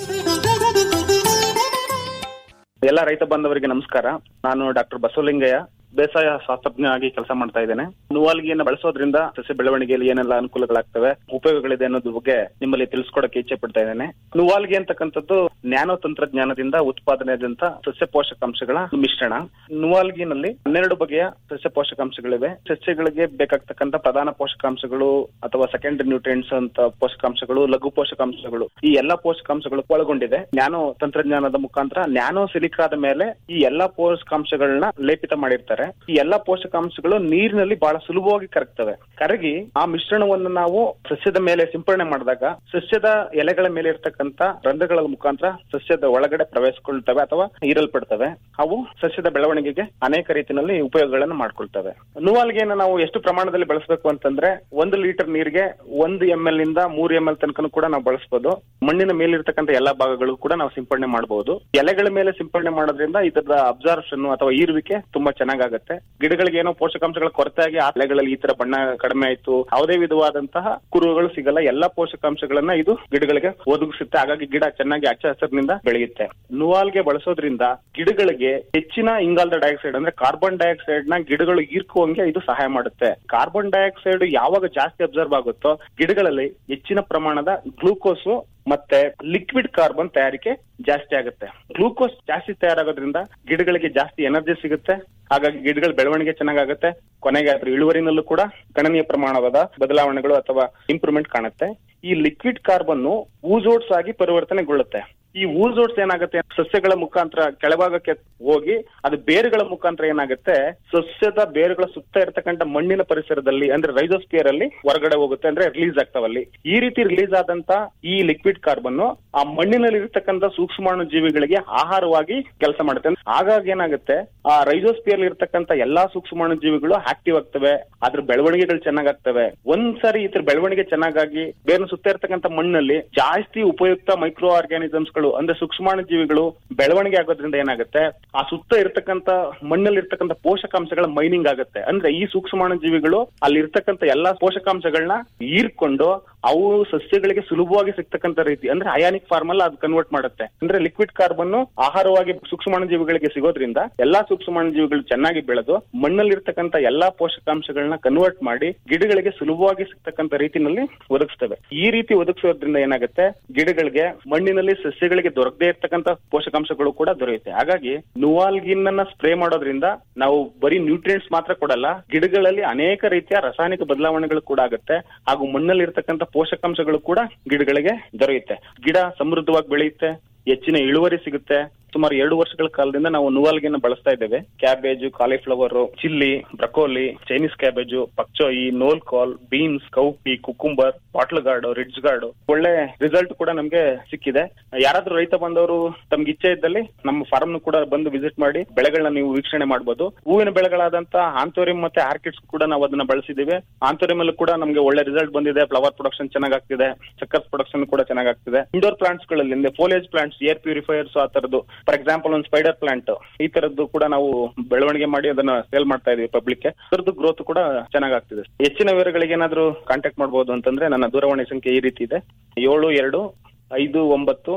ಎಲ್ಲ ರೈತ ಬಾಂಧವರಿಗೆ ನಮಸ್ಕಾರ ನಾನು ಡಾಕ್ಟರ್ ಬಸವಲಿಂಗಯ್ಯ ಬೇಸಾಯ ಶಾಸ್ತ್ರಜ್ಞ ಆಗಿ ಕೆಲಸ ಮಾಡ್ತಾ ಇದ್ದೇನೆ ನುವಾಲ್ಗಿಯನ್ನು ಬಳಸೋದ್ರಿಂದ ಸಸ್ಯ ಬೆಳವಣಿಗೆಯಲ್ಲಿ ಏನೆಲ್ಲ ಅನುಕೂಲಗಳಾಗ್ತವೆ ಉಪಯೋಗಗಳಿದೆ ಅನ್ನೋದ್ರ ಬಗ್ಗೆ ನಿಮ್ಮಲ್ಲಿ ತಿಳಿಸ್ಕೊಡಕ್ಕೆ ಇಚ್ಛೆ ಪಡ್ತಾ ಇದ್ದೇನೆ ನುವಾಲ್ಗಿ ಅಂತಕ್ಕಂಥದ್ದು ನ್ಯಾನೋ ತಂತ್ರಜ್ಞಾನದಿಂದ ಉತ್ಪಾದನೆಯಾದಂತ ಸಸ್ಯ ಪೋಷಕಾಂಶಗಳ ಮಿಶ್ರಣ ನುವಾಲ್ಗಿನಲ್ಲಿ ಹನ್ನೆರಡು ಬಗೆಯ ಸಸ್ಯ ಪೋಷಕಾಂಶಗಳಿವೆ ಸಸ್ಯಗಳಿಗೆ ಬೇಕಾಗ್ತಕ್ಕಂಥ ಪ್ರಧಾನ ಪೋಷಕಾಂಶಗಳು ಅಥವಾ ಸೆಕೆಂಡರಿ ನ್ಯೂಟ್ರಿಯೆಂಟ್ಸ್ ಅಂತ ಪೋಷಕಾಂಶಗಳು ಲಘು ಪೋಷಕಾಂಶಗಳು ಈ ಎಲ್ಲಾ ಪೋಷಕಾಂಶಗಳು ಒಳಗೊಂಡಿದೆ ನ್ಯಾನೋ ತಂತ್ರಜ್ಞಾನದ ಮುಖಾಂತರ ನ್ಯಾನೋ ಸಿಲಿಕಾದ ಮೇಲೆ ಈ ಎಲ್ಲಾ ಪೋಷಕಾಂಶಗಳನ್ನ ಲೇಪಿತ ಮಾಡಿರ್ತಾರೆ ಈ ಎಲ್ಲಾ ಪೋಷಕಾಂಶಗಳು ನೀರಿನಲ್ಲಿ ಬಹಳ ಸುಲಭವಾಗಿ ಕರಗ್ತವೆ ಕರಗಿ ಆ ಮಿಶ್ರಣವನ್ನು ನಾವು ಸಸ್ಯದ ಮೇಲೆ ಸಿಂಪಡಣೆ ಮಾಡಿದಾಗ ಸಸ್ಯದ ಎಲೆಗಳ ಮೇಲೆ ಇರ್ತಕ್ಕಂಥ ರಂಧ್ರಗಳ ಮುಖಾಂತರ ಸಸ್ಯದ ಒಳಗಡೆ ಪ್ರವೇಶಿಸ್ಕೊಳ್ತವೆ ಅಥವಾ ಹೀರಲ್ಪಡ್ತವೆ ಅವು ಸಸ್ಯದ ಬೆಳವಣಿಗೆಗೆ ಅನೇಕ ರೀತಿಯಲ್ಲಿ ಉಪಯೋಗಗಳನ್ನು ಮಾಡ್ಕೊಳ್ತವೆ ನುವಾಲ್ಗೆಯನ್ನು ನಾವು ಎಷ್ಟು ಪ್ರಮಾಣದಲ್ಲಿ ಬಳಸಬೇಕು ಅಂತಂದ್ರೆ ಒಂದು ಲೀಟರ್ ನೀರಿಗೆ ಒಂದು ಎಂ ಎಲ್ ಇಂದ ಮೂರು ಎಂ ಎಲ್ ತನಕ ಕೂಡ ನಾವು ಬಳಸಬಹುದು ಮಣ್ಣಿನ ಮೇಲಿರ್ತಕ್ಕಂಥ ಎಲ್ಲಾ ಭಾಗಗಳು ಕೂಡ ನಾವು ಸಿಂಪಡಣೆ ಮಾಡಬಹುದು ಎಲೆಗಳ ಮೇಲೆ ಸಿಂಪಡಣೆ ಮಾಡೋದ್ರಿಂದ ಇದರ ಅಬ್ಸಾರ್ಪ್ಷನ್ ಅಥವಾ ಈರುವಿಕೆ ತುಂಬಾ ಚೆನ್ನಾಗಾಗುತ್ತೆ ಗಿಡಗಳಿಗೆ ಏನೋ ಪೋಷಕಾಂಶಗಳ ಕೊರತೆಯಾಗಿ ಆ ಎಲೆಗಳಲ್ಲಿ ಈ ತರ ಬಣ್ಣ ಕಡಿಮೆ ಆಯ್ತು ಯಾವುದೇ ವಿಧವಾದಂತಹ ಕುರುಹುಗಳು ಸಿಗಲ್ಲ ಎಲ್ಲಾ ಪೋಷಕಾಂಶಗಳನ್ನ ಇದು ಗಿಡಗಳಿಗೆ ಒದಗಿಸುತ್ತೆ ಹಾಗಾಗಿ ಗಿಡ ಚೆನ್ನಾಗಿ ಹಚ್ಚ ಹಸಿರಿನಿಂದ ಬೆಳೆಯುತ್ತೆ ನುವಾಲ್ಗೆ ಬಳಸೋದ್ರಿಂದ ಗಿಡಗಳಿಗೆ ಹೆಚ್ಚಿನ ಇಂಗಾಲದ ಡೈಆಕ್ಸೈಡ್ ಅಂದ್ರೆ ಕಾರ್ಬನ್ ಡೈಆಕ್ಸೈಡ್ ನ ಗಿಡಗಳು ಹೀರ್ಕುವಂಗೆ ಇದು ಸಹಾಯ ಮಾಡುತ್ತೆ ಕಾರ್ಬನ್ ಡೈಆಕ್ಸೈಡ್ ಯಾವಾಗ ಜಾಸ್ತಿ ಅಬ್ಸರ್ವ್ ಆಗುತ್ತೋ ಗಿಡಗಳಲ್ಲಿ ಹೆಚ್ಚಿನ ಪ್ರಮಾಣದ ಗ್ಲೂಕೋಸ್ ಮತ್ತೆ ಲಿಕ್ವಿಡ್ ಕಾರ್ಬನ್ ತಯಾರಿಕೆ ಜಾಸ್ತಿ ಆಗುತ್ತೆ ಗ್ಲೂಕೋಸ್ ಜಾಸ್ತಿ ತಯಾರಾಗೋದ್ರಿಂದ ಗಿಡಗಳಿಗೆ ಜಾಸ್ತಿ ಎನರ್ಜಿ ಸಿಗುತ್ತೆ ಹಾಗಾಗಿ ಗಿಡಗಳ ಬೆಳವಣಿಗೆ ಚೆನ್ನಾಗಾಗುತ್ತೆ ಕೊನೆಗೆ ಅದ್ರ ಇಳುವರಿನಲ್ಲೂ ಕೂಡ ಗಣನೀಯ ಪ್ರಮಾಣವಾದ ಬದಲಾವಣೆಗಳು ಅಥವಾ ಇಂಪ್ರೂವ್ಮೆಂಟ್ ಕಾಣುತ್ತೆ ಈ ಲಿಕ್ವಿಡ್ ಕಾರ್ಬನ್ ಊಸೋಟ್ಸ್ ಆಗಿ ಪರಿವರ್ತನೆಗೊಳ್ಳುತ್ತೆ ಈ ಊಸೋಟ್ಸ್ ಏನಾಗುತ್ತೆ ಸಸ್ಯಗಳ ಮುಖಾಂತರ ಕೆಳಭಾಗಕ್ಕೆ ಹೋಗಿ ಅದು ಬೇರುಗಳ ಮುಖಾಂತರ ಏನಾಗುತ್ತೆ ಸಸ್ಯದ ಬೇರುಗಳ ಸುತ್ತ ಇರತಕ್ಕಂತ ಮಣ್ಣಿನ ಪರಿಸರದಲ್ಲಿ ಅಂದ್ರೆ ರೈಸೋಸ್ಪಿಯರ್ ಅಲ್ಲಿ ಹೊರಗಡೆ ಹೋಗುತ್ತೆ ಅಂದ್ರೆ ರಿಲೀಸ್ ಆಗ್ತಾವಲ್ಲಿ ಈ ರೀತಿ ರಿಲೀಸ್ ಆದಂತ ಈ ಲಿಕ್ವಿಡ್ ಕಾರ್ಬನ್ ಆ ಮಣ್ಣಿನಲ್ಲಿ ಇರತಕ್ಕಂತ ಸೂಕ್ಷ್ಮಾಣು ಜೀವಿಗಳಿಗೆ ಆಹಾರವಾಗಿ ಕೆಲಸ ಮಾಡುತ್ತೆ ಹಾಗಾಗಿ ಏನಾಗುತ್ತೆ ಆ ರೈಸೋಸ್ಪಿಯರ್ ಇರತಕ್ಕಂತ ಎಲ್ಲಾ ಸೂಕ್ಷ್ಮಾಣು ಜೀವಿಗಳು ಆಕ್ಟಿವ್ ಆಗ್ತವೆ ಅದ್ರ ಬೆಳವಣಿಗೆಗಳು ಚೆನ್ನಾಗಾಗ್ತವೆ ಒಂದ್ಸರಿ ಇದ್ರ ಬೆಳವಣಿಗೆ ಚೆನ್ನಾಗಾಗಿ ಬೇರೆ ಸುತ್ತ ಇರತಕ್ಕಂತ ಮಣ್ಣಲ್ಲಿ ಜಾಸ್ತಿ ಉಪಯುಕ್ತ ಮೈಕ್ರೋ ಆರ್ಗ್ಯಾನಿಸಮ್ಸ್ ಗಳು ಅಂದ್ರೆ ಸೂಕ್ಷ್ಮಾಣು ಜೀವಿಗಳು ಬೆಳವಣಿಗೆ ಆಗೋದ್ರಿಂದ ಏನಾಗುತ್ತೆ ಆ ಸುತ್ತ ಇರ್ತಕ್ಕಂತ ಮಣ್ಣಲ್ಲಿ ಇರ್ತಕ್ಕಂತ ಪೋಷಕಾಂಶಗಳ ಮೈನಿಂಗ್ ಆಗುತ್ತೆ ಅಂದ್ರೆ ಈ ಸೂಕ್ಷ್ಮಾಣು ಜೀವಿಗಳು ಅಲ್ಲಿ ಇರ್ತಕ್ಕಂತ ಎಲ್ಲಾ ಪೋಷಕಾಂಶಗಳನ್ನ ಹೀರ್ಕೊಂಡು ಅವು ಸಸ್ಯಗಳಿಗೆ ಸುಲಭವಾಗಿ ಸಿಗ್ತಕ್ಕಂತ ರೀತಿ ಅಂದ್ರೆ ಅಯಾನಿಕ್ ಫಾರ್ಮ್ ಅಲ್ಲಿ ಅದು ಕನ್ವರ್ಟ್ ಮಾಡುತ್ತೆ ಅಂದ್ರೆ ಲಿಕ್ವಿಡ್ ಕಾರ್ಬನ್ ಆಹಾರವಾಗಿ ಸೂಕ್ಷ್ಮಾಣು ಜೀವಿಗಳಿಗೆ ಸಿಗೋದ್ರಿಂದ ಎಲ್ಲಾ ಸೂಕ್ಷ್ಮಾಣು ಜೀವಿಗಳು ಚೆನ್ನಾಗಿ ಬೆಳೆದು ಮಣ್ಣಲ್ಲಿ ಇರ್ತಕ್ಕಂತ ಎಲ್ಲಾ ಪೋಷಕಾಂಶಗಳನ್ನ ಕನ್ವರ್ಟ್ ಮಾಡಿ ಗಿಡಗಳಿಗೆ ಸುಲಭವಾಗಿ ಸಿಗ್ತಕ್ಕಂತ ರೀತಿನಲ್ಲಿ ಒದಗಿಸ್ತವೆ ಈ ರೀತಿ ಒದಗಿಸೋದ್ರಿಂದ ಏನಾಗುತ್ತೆ ಗಿಡಗಳಿಗೆ ಮಣ್ಣಿನಲ್ಲಿ ಸಸ್ಯಗಳಿಗೆ ದೊರಕದೇ ಇರ್ತಕ್ಕಂತ ಪೋಷಕಾಂಶಗಳು ಕೂಡ ದೊರೆಯುತ್ತೆ ಹಾಗಾಗಿ ನುವಾಲ್ಗಿನ್ ಅನ್ನ ಸ್ಪ್ರೇ ಮಾಡೋದ್ರಿಂದ ನಾವು ಬರೀ ನ್ಯೂಟ್ರಿಯೆಂಟ್ಸ್ ಮಾತ್ರ ಕೊಡಲ್ಲ ಗಿಡಗಳಲ್ಲಿ ಅನೇಕ ರೀತಿಯ ರಾಸಾಯನಿಕ ಬದಲಾವಣೆಗಳು ಕೂಡ ಆಗುತ್ತೆ ಹಾಗೂ ಮಣ್ಣಲ್ಲಿ ಇರ್ತಕ್ಕಂತ ಪೋಷಕಾಂಶಗಳು ಕೂಡ ಗಿಡಗಳಿಗೆ ದೊರೆಯುತ್ತೆ ಗಿಡ ಸಮೃದ್ಧವಾಗಿ ಬೆಳೆಯುತ್ತೆ ಹೆಚ್ಚಿನ ಇಳುವರಿ ಸಿಗುತ್ತೆ ಸುಮಾರು ಎರಡು ವರ್ಷಗಳ ಕಾಲದಿಂದ ನಾವು ನುವಾಲ್ಗಿನ ಬಳಸ್ತಾ ಇದ್ದೇವೆ cabbage cauliflower chilli broccoli Chinese cabbage pak choi knol kohl beans cowpea cucumber bottle gourd ridge gourd ಒಳ್ಳೆ ರಿಸಲ್ಟ್ ಕೂಡ ನಮ್ಗೆ ಸಿಕ್ಕಿದೆ ಯಾರಾದ್ರೂ ರೈತ ಬಂದವರು ತಮ್ಗೆ ಇಚ್ಛೆ ಇದ್ದಲ್ಲಿ ನಮ್ಮ ಫಾರ್ಮ್ ಕೂಡ ಬಂದು ವಿಸಿಟ್ ಮಾಡಿ ಬೆಳೆಗಳನ್ನ ನೀವು ವೀಕ್ಷಣೆ ಮಾಡಬಹುದು ಹೂವಿನ ಬೆಳೆಗಳಾದಂತ ಆಂಥೋರಿಯಂ ಮತ್ತೆ ಆರ್ಕಿಡ್ಸ್ ಕೂಡ ನಾವು ಅದನ್ನ ಬಳಸಿದೀವಿ ಆಂಥೋರಿಯಂ ಅಲ್ಲೂ ಕೂಡ ನಮ್ಗೆ ಒಳ್ಳೆ ರಿಸಲ್ಟ್ ಬಂದಿದೆ ಫ್ಲವರ್ ಪ್ರೊಡಕ್ಷನ್ ಚೆನ್ನಾಗಾಗ್ತಿದೆ ಚಕ್ಕರ್ಸ್ ಪ್ರೊಡಕ್ಷನ್ ಕೂಡ ಚೆನ್ನಾಗಾಗ್ತಿದೆ ಇಂಡೋರ್ ಪ್ಲಾಂಟ್ಸ್ ಗಳಲ್ಲಿ ಫೋಲೇಜ್ ಪ್ಲಾಂಟ್ಸ್ ಏರ್ ಪ್ಯೂರಿಫೈಯರ್ಸ್ ಆ ತರದ್ದು ಫಾರ್ ಎಕ್ಸಾಂಪಲ್ ಒಂದು ಸ್ಪೈಡರ್ ಪ್ಲಾಂಟ್ ಈ ತರದ್ದು ಕೂಡ ನಾವು ಬೆಳವಣಿಗೆ ಮಾಡಿ ಅದನ್ನ ಸೇಲ್ ಮಾಡ್ತಾ ಇದೀವಿ ಪಬ್ಲಿಕ್ ಅದರದ್ದು ಗ್ರೋತ್ ಕೂಡ ಚೆನ್ನಾಗಾಗ್ತಿದೆ ಹೆಚ್ಚಿನ ವಿವರಗಳಿಗೆ ಏನಾದ್ರು ಕಾಂಟ್ಯಾಕ್ಟ್ ಮಾಡಬಹುದು ಅಂತಂದ್ರೆ ನನ್ನ ದೂರವಾಣಿ ಸಂಖ್ಯೆ ಈ ರೀತಿ ಇದೆ ಏಳು ಎರಡು ಐದು ಒಂಬತ್ತು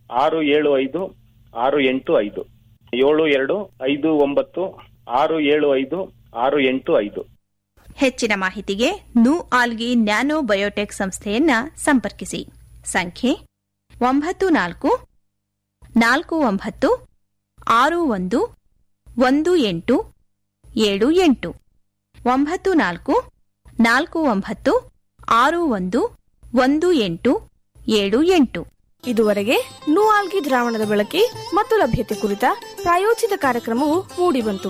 ಆರು ಏಳು ಐದು ಆರು ಎಂಟು ಐದು ಏಳು ಎರಡು ಐದು ಒಂಬತ್ತು ಆರು ಏಳು ಐದು ಆರು ಎಂಟು ಐದು ಹೆಚ್ಚಿನ ಮಾಹಿತಿಗೆ ನು ಆಲ್ಗಿ ನ್ಯಾನೋ ಬಯೋಟೆಕ್ ಸಂಸ್ಥೆಯನ್ನ ಸಂಪರ್ಕಿಸಿ ಸಂಖ್ಯೆ ಒಂಬತ್ತು ನಾಲ್ಕು ನಾಲ್ಕು ಒಂಬತ್ತು ಆರು ಒಂದು ಒಂದು ಎಂಟು ಏಳು ಎಂಟು ಒಂಬತ್ತು ನಾಲ್ಕು ನಾಲ್ಕು ಒಂಬತ್ತು ಆರು ಒಂದು ಒಂದು ಎಂಟು ಏಳು ಎಂಟು ಇದುವರೆಗೆ ನೂಆಲ್ಗಿ ದ್ರಾವಣದ ಬಳಕೆ ಮತ್ತು ಲಭ್ಯತೆ ಕುರಿತ ಪ್ರಾಯೋಜಿತ ಕಾರ್ಯಕ್ರಮವು ಮೂಡಿಬಂತು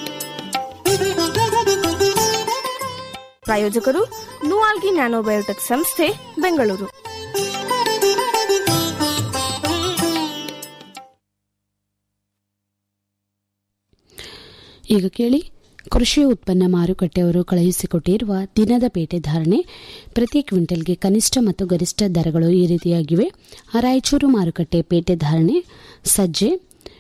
ಪ್ರಾಯೋಜಕರು ನೂಆಲ್ಗಿ ನ್ಯಾನೋಬಯೋಟೆಕ್ ಸಂಸ್ಥೆ ಬೆಂಗಳೂರು ಈಗ ಕೇಳಿ ಕೃಷಿ ಉತ್ಪನ್ನ ಮಾರುಕಟ್ಟೆಯವರು ಕಳುಹಿಸಿಕೊಟ್ಟಿರುವ ದಿನದ ಪೇಟೆ ಧಾರಣೆ ಪ್ರತಿ ಕ್ವಿಂಟಲ್ಗೆ ಕನಿಷ್ಠ ಮತ್ತು ಗರಿಷ್ಠ ದರಗಳು ಈ ರೀತಿಯಾಗಿವೆ ರಾಯಚೂರು ಮಾರುಕಟ್ಟೆ ಪೇಟೆ ಧಾರಣೆ ಸಜ್ಜೆ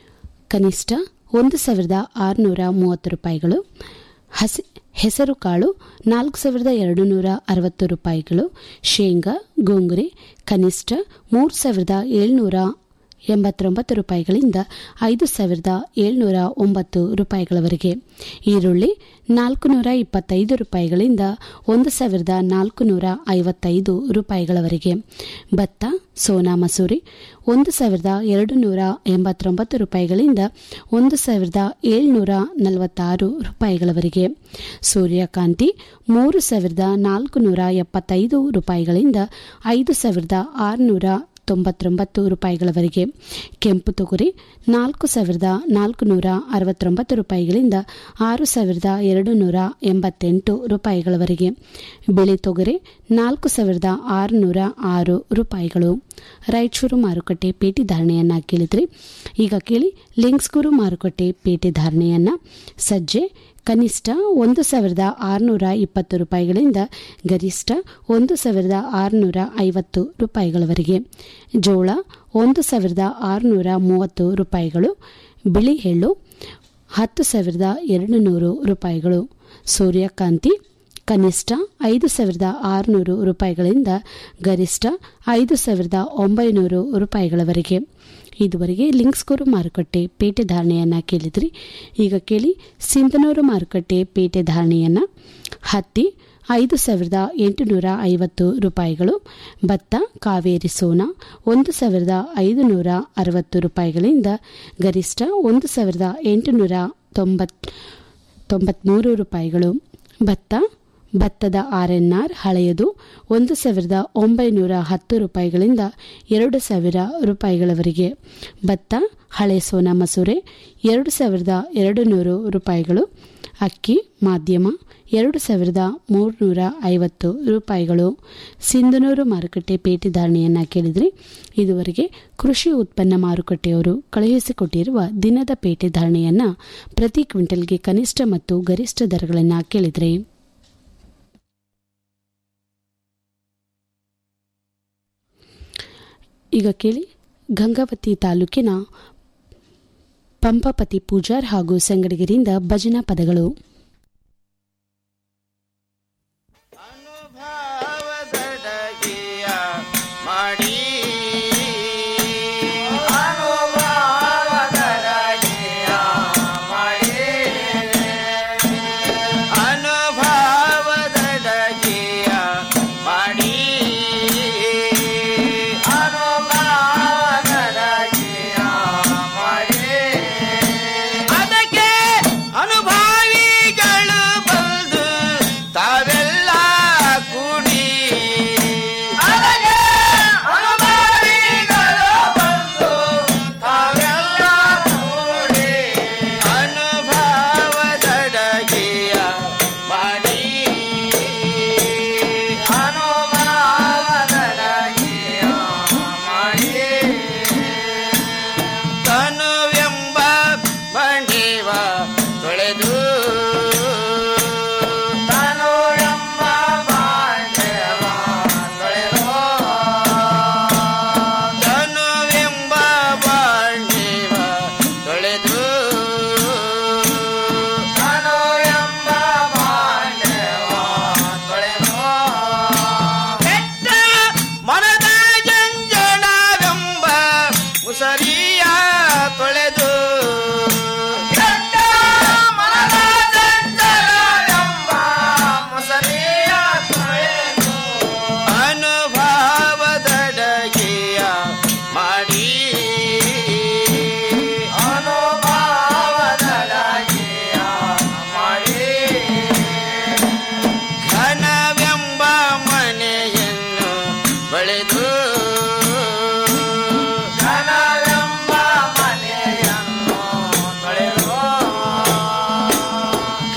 ಕನಿಷ್ಠ ಒಂದು ಸಾವಿರದ ಆರುನೂರ ಮೂವತ್ತು ರೂಪಾಯಿಗಳು ಹಸಿ ಹೆಸರು ಕಾಳು ನಾಲ್ಕು ಸಾವಿರದ ಎರಡು ನೂರ ಅರವತ್ತು ರೂಪಾಯಿಗಳು ಶೇಂಗಾ ಗೋಂಗುರೆ ಕನಿಷ್ಠ ಮೂರು ಸಾವಿರದ ಏಳ್ನೂರ ಎಂಬತ್ತೊಂಬತ್ತು ರೂಪಾಯಿಗಳಿಂದ ಐದು ಸಾವಿರದ ಏಳ್ನೂರ ಒಂಬತ್ತು ರೂಪಾಯಿಗಳವರೆಗೆ ಈರುಳ್ಳಿ ನಾಲ್ಕು ನೂರ ಇಪ್ಪತ್ತೈದು ರೂಪಾಯಿಗಳಿಂದ ಒಂದು ಸಾವಿರದ ನಾಲ್ಕು ನೂರ ಐವತ್ತೈದು ರೂಪಾಯಿಗಳವರೆಗೆ ಭತ್ತ ಸೋನಾ ಮಸೂರಿ ಒಂದು ಸಾವಿರದ ಎರಡು ನೂರ ಎಂಬತ್ತೊಂಬತ್ತು ರೂಪಾಯಿಗಳಿಂದ ಒಂದು ಸಾವಿರದ ಏಳ್ನೂರ ನಲವತ್ತಾರು ರೂಪಾಯಿಗಳವರೆಗೆ ಸೂರ್ಯಕಾಂತಿ ಮೂರು ಸಾವಿರದ ನಾಲ್ಕು ನೂರ ಎಪ್ಪತ್ತೈದು ರೂಪಾಯಿಗಳಿಂದ ಐದು ಸಾವಿರದ ಆರುನೂರ ತೊಂಬತ್ತೊಂಬತ್ತು ರೂಪಾಯಿಗಳವರೆಗೆ ಕೆಂಪು ತೊಗರಿ ನಾಲ್ಕು ಸಾವಿರದ ನಾಲ್ಕು ನೂರ ಅರವತ್ತೊಂಬತ್ತು ರೂಪಾಯಿಗಳಿಂದ ಆರು ಸಾವಿರದ ಎರಡು ನೂರ ಎಂಬತ್ತೆಂಟು ರೂಪಾಯಿಗಳವರೆಗೆ ಬಿಳಿ ತೊಗರಿ ನಾಲ್ಕು ಸಾವಿರದ ಆರುನೂರ ಆರು ರೂಪಾಯಿಗಳು ರಾಯಚೂರು ಮಾರುಕಟ್ಟೆ ಪೇಟೆ ಧಾರಣೆಯನ್ನ ಕೇಳಿದ್ರಿ ಈಗ ಕೇಳಿ ಲಿಂಕ್ಸ್ಗೂರು ಮಾರುಕಟ್ಟೆ ಪೇಟೆ ಧಾರಣೆಯನ್ನ ಸಜ್ಜೆ ಕನಿಷ್ಠ ಒಂದು ಸಾವಿರದ ಆರುನೂರ ಇಪ್ಪತ್ತು ರೂಪಾಯಿಗಳಿಂದ ಗರಿಷ್ಠ ಒಂದು ಸಾವಿರದ ಆರುನೂರ ಐವತ್ತು ರೂಪಾಯಿಗಳವರೆಗೆ ಜೋಳ ಒಂದು ಸಾವಿರದ ಆರುನೂರ ಮೂವತ್ತು ರೂಪಾಯಿಗಳು ಬಿಳಿ ಎಳ್ಳು ಹತ್ತು ಸಾವಿರದ ಎರಡು ನೂರು ರೂಪಾಯಿಗಳು ಸೂರ್ಯಕಾಂತಿ ಕನಿಷ್ಠ ಐದು ಸಾವಿರದ ಆರುನೂರು ರೂಪಾಯಿಗಳಿಂದ ಗರಿಷ್ಠ ಐದು ಸಾವಿರದ ಒಂಬೈನೂರು ರೂಪಾಯಿಗಳವರೆಗೆ ಇದುವರೆಗೆ ಲಿಂಕ್ಸ್ಗೂರು ಮಾರುಕಟ್ಟೆ ಪೇಟೆ ಧಾರಣೆಯನ್ನ ಕೇಳಿದ್ರಿ ಈಗ ಕೇಳಿ ಸಿಂಧನೂರು ಮಾರುಕಟ್ಟೆ ಪೇಟೆ ಧಾರಣೆಯನ್ನ ಹತ್ತಿ ಐದು ಸಾವಿರದ ಎಂಟುನೂರ ಐವತ್ತು ರೂಪಾಯಿಗಳು ಭತ್ತ ಕಾವೇರಿ ಸೋನಾ ಒಂದು ಸಾವಿರದ ಐದು ನೂರ ಅರವತ್ತು ರೂಪಾಯಿಗಳಿಂದ ಗರಿಷ್ಠ ಒಂದು ಸಾವಿರದ ಎಂಟುನೂರ ತೊಂಬತ್ ತೊಂಬತ್ಮೂರು ರೂಪಾಯಿಗಳು ಭತ್ತ ಭತ್ತದ ಆರ್ ಎನ್ ಆರ್ ಹಳೆಯದು ಒಂದು ಸಾವಿರದ ಒಂಬೈನೂರ ಹತ್ತು ರೂಪಾಯಿಗಳಿಂದ ಎರಡು ಸಾವಿರ ರೂಪಾಯಿಗಳವರೆಗೆ ಭತ್ತ ಹಳೆ ಸೋನಾ ಮಸೂರೆ ಎರಡು ಸಾವಿರದ ಎರಡು ನೂರು ರೂಪಾಯಿಗಳು ಅಕ್ಕಿ ಮಾಧ್ಯಮ ಎರಡು ಸಾವಿರದ ಮೂರುನೂರ ಐವತ್ತು ರೂಪಾಯಿಗಳು ಸಿಂಧನೂರು ಮಾರುಕಟ್ಟೆ ಪೇಟೆ ಧಾರಣೆಯನ್ನ ಕೇಳಿದ್ರಿ ಇದುವರೆಗೆ ಕೃಷಿ ಉತ್ಪನ್ನ ಮಾರುಕಟ್ಟೆಯವರು ಕಳುಹಿಸಿಕೊಟ್ಟಿರುವ ದಿನದ ಪೇಟೆ ಧಾರಣೆಯನ್ನ ಪ್ರತಿ ಕ್ವಿಂಟಲ್ಗೆ ಕನಿಷ್ಠ ಮತ್ತು ಗರಿಷ್ಠ ದರಗಳನ್ನು ಕೇಳಿದ್ರಿ ಈಗ ಕೇಳಿ ಗಂಗಾವತಿ ತಾಲೂಕಿನ ಪಂಪಪತಿ ಪೂಜಾರ್ ಹಾಗೂ ಸಂಗಡಿಗರಿಂದ ಭಜನಾ ಪದಗಳು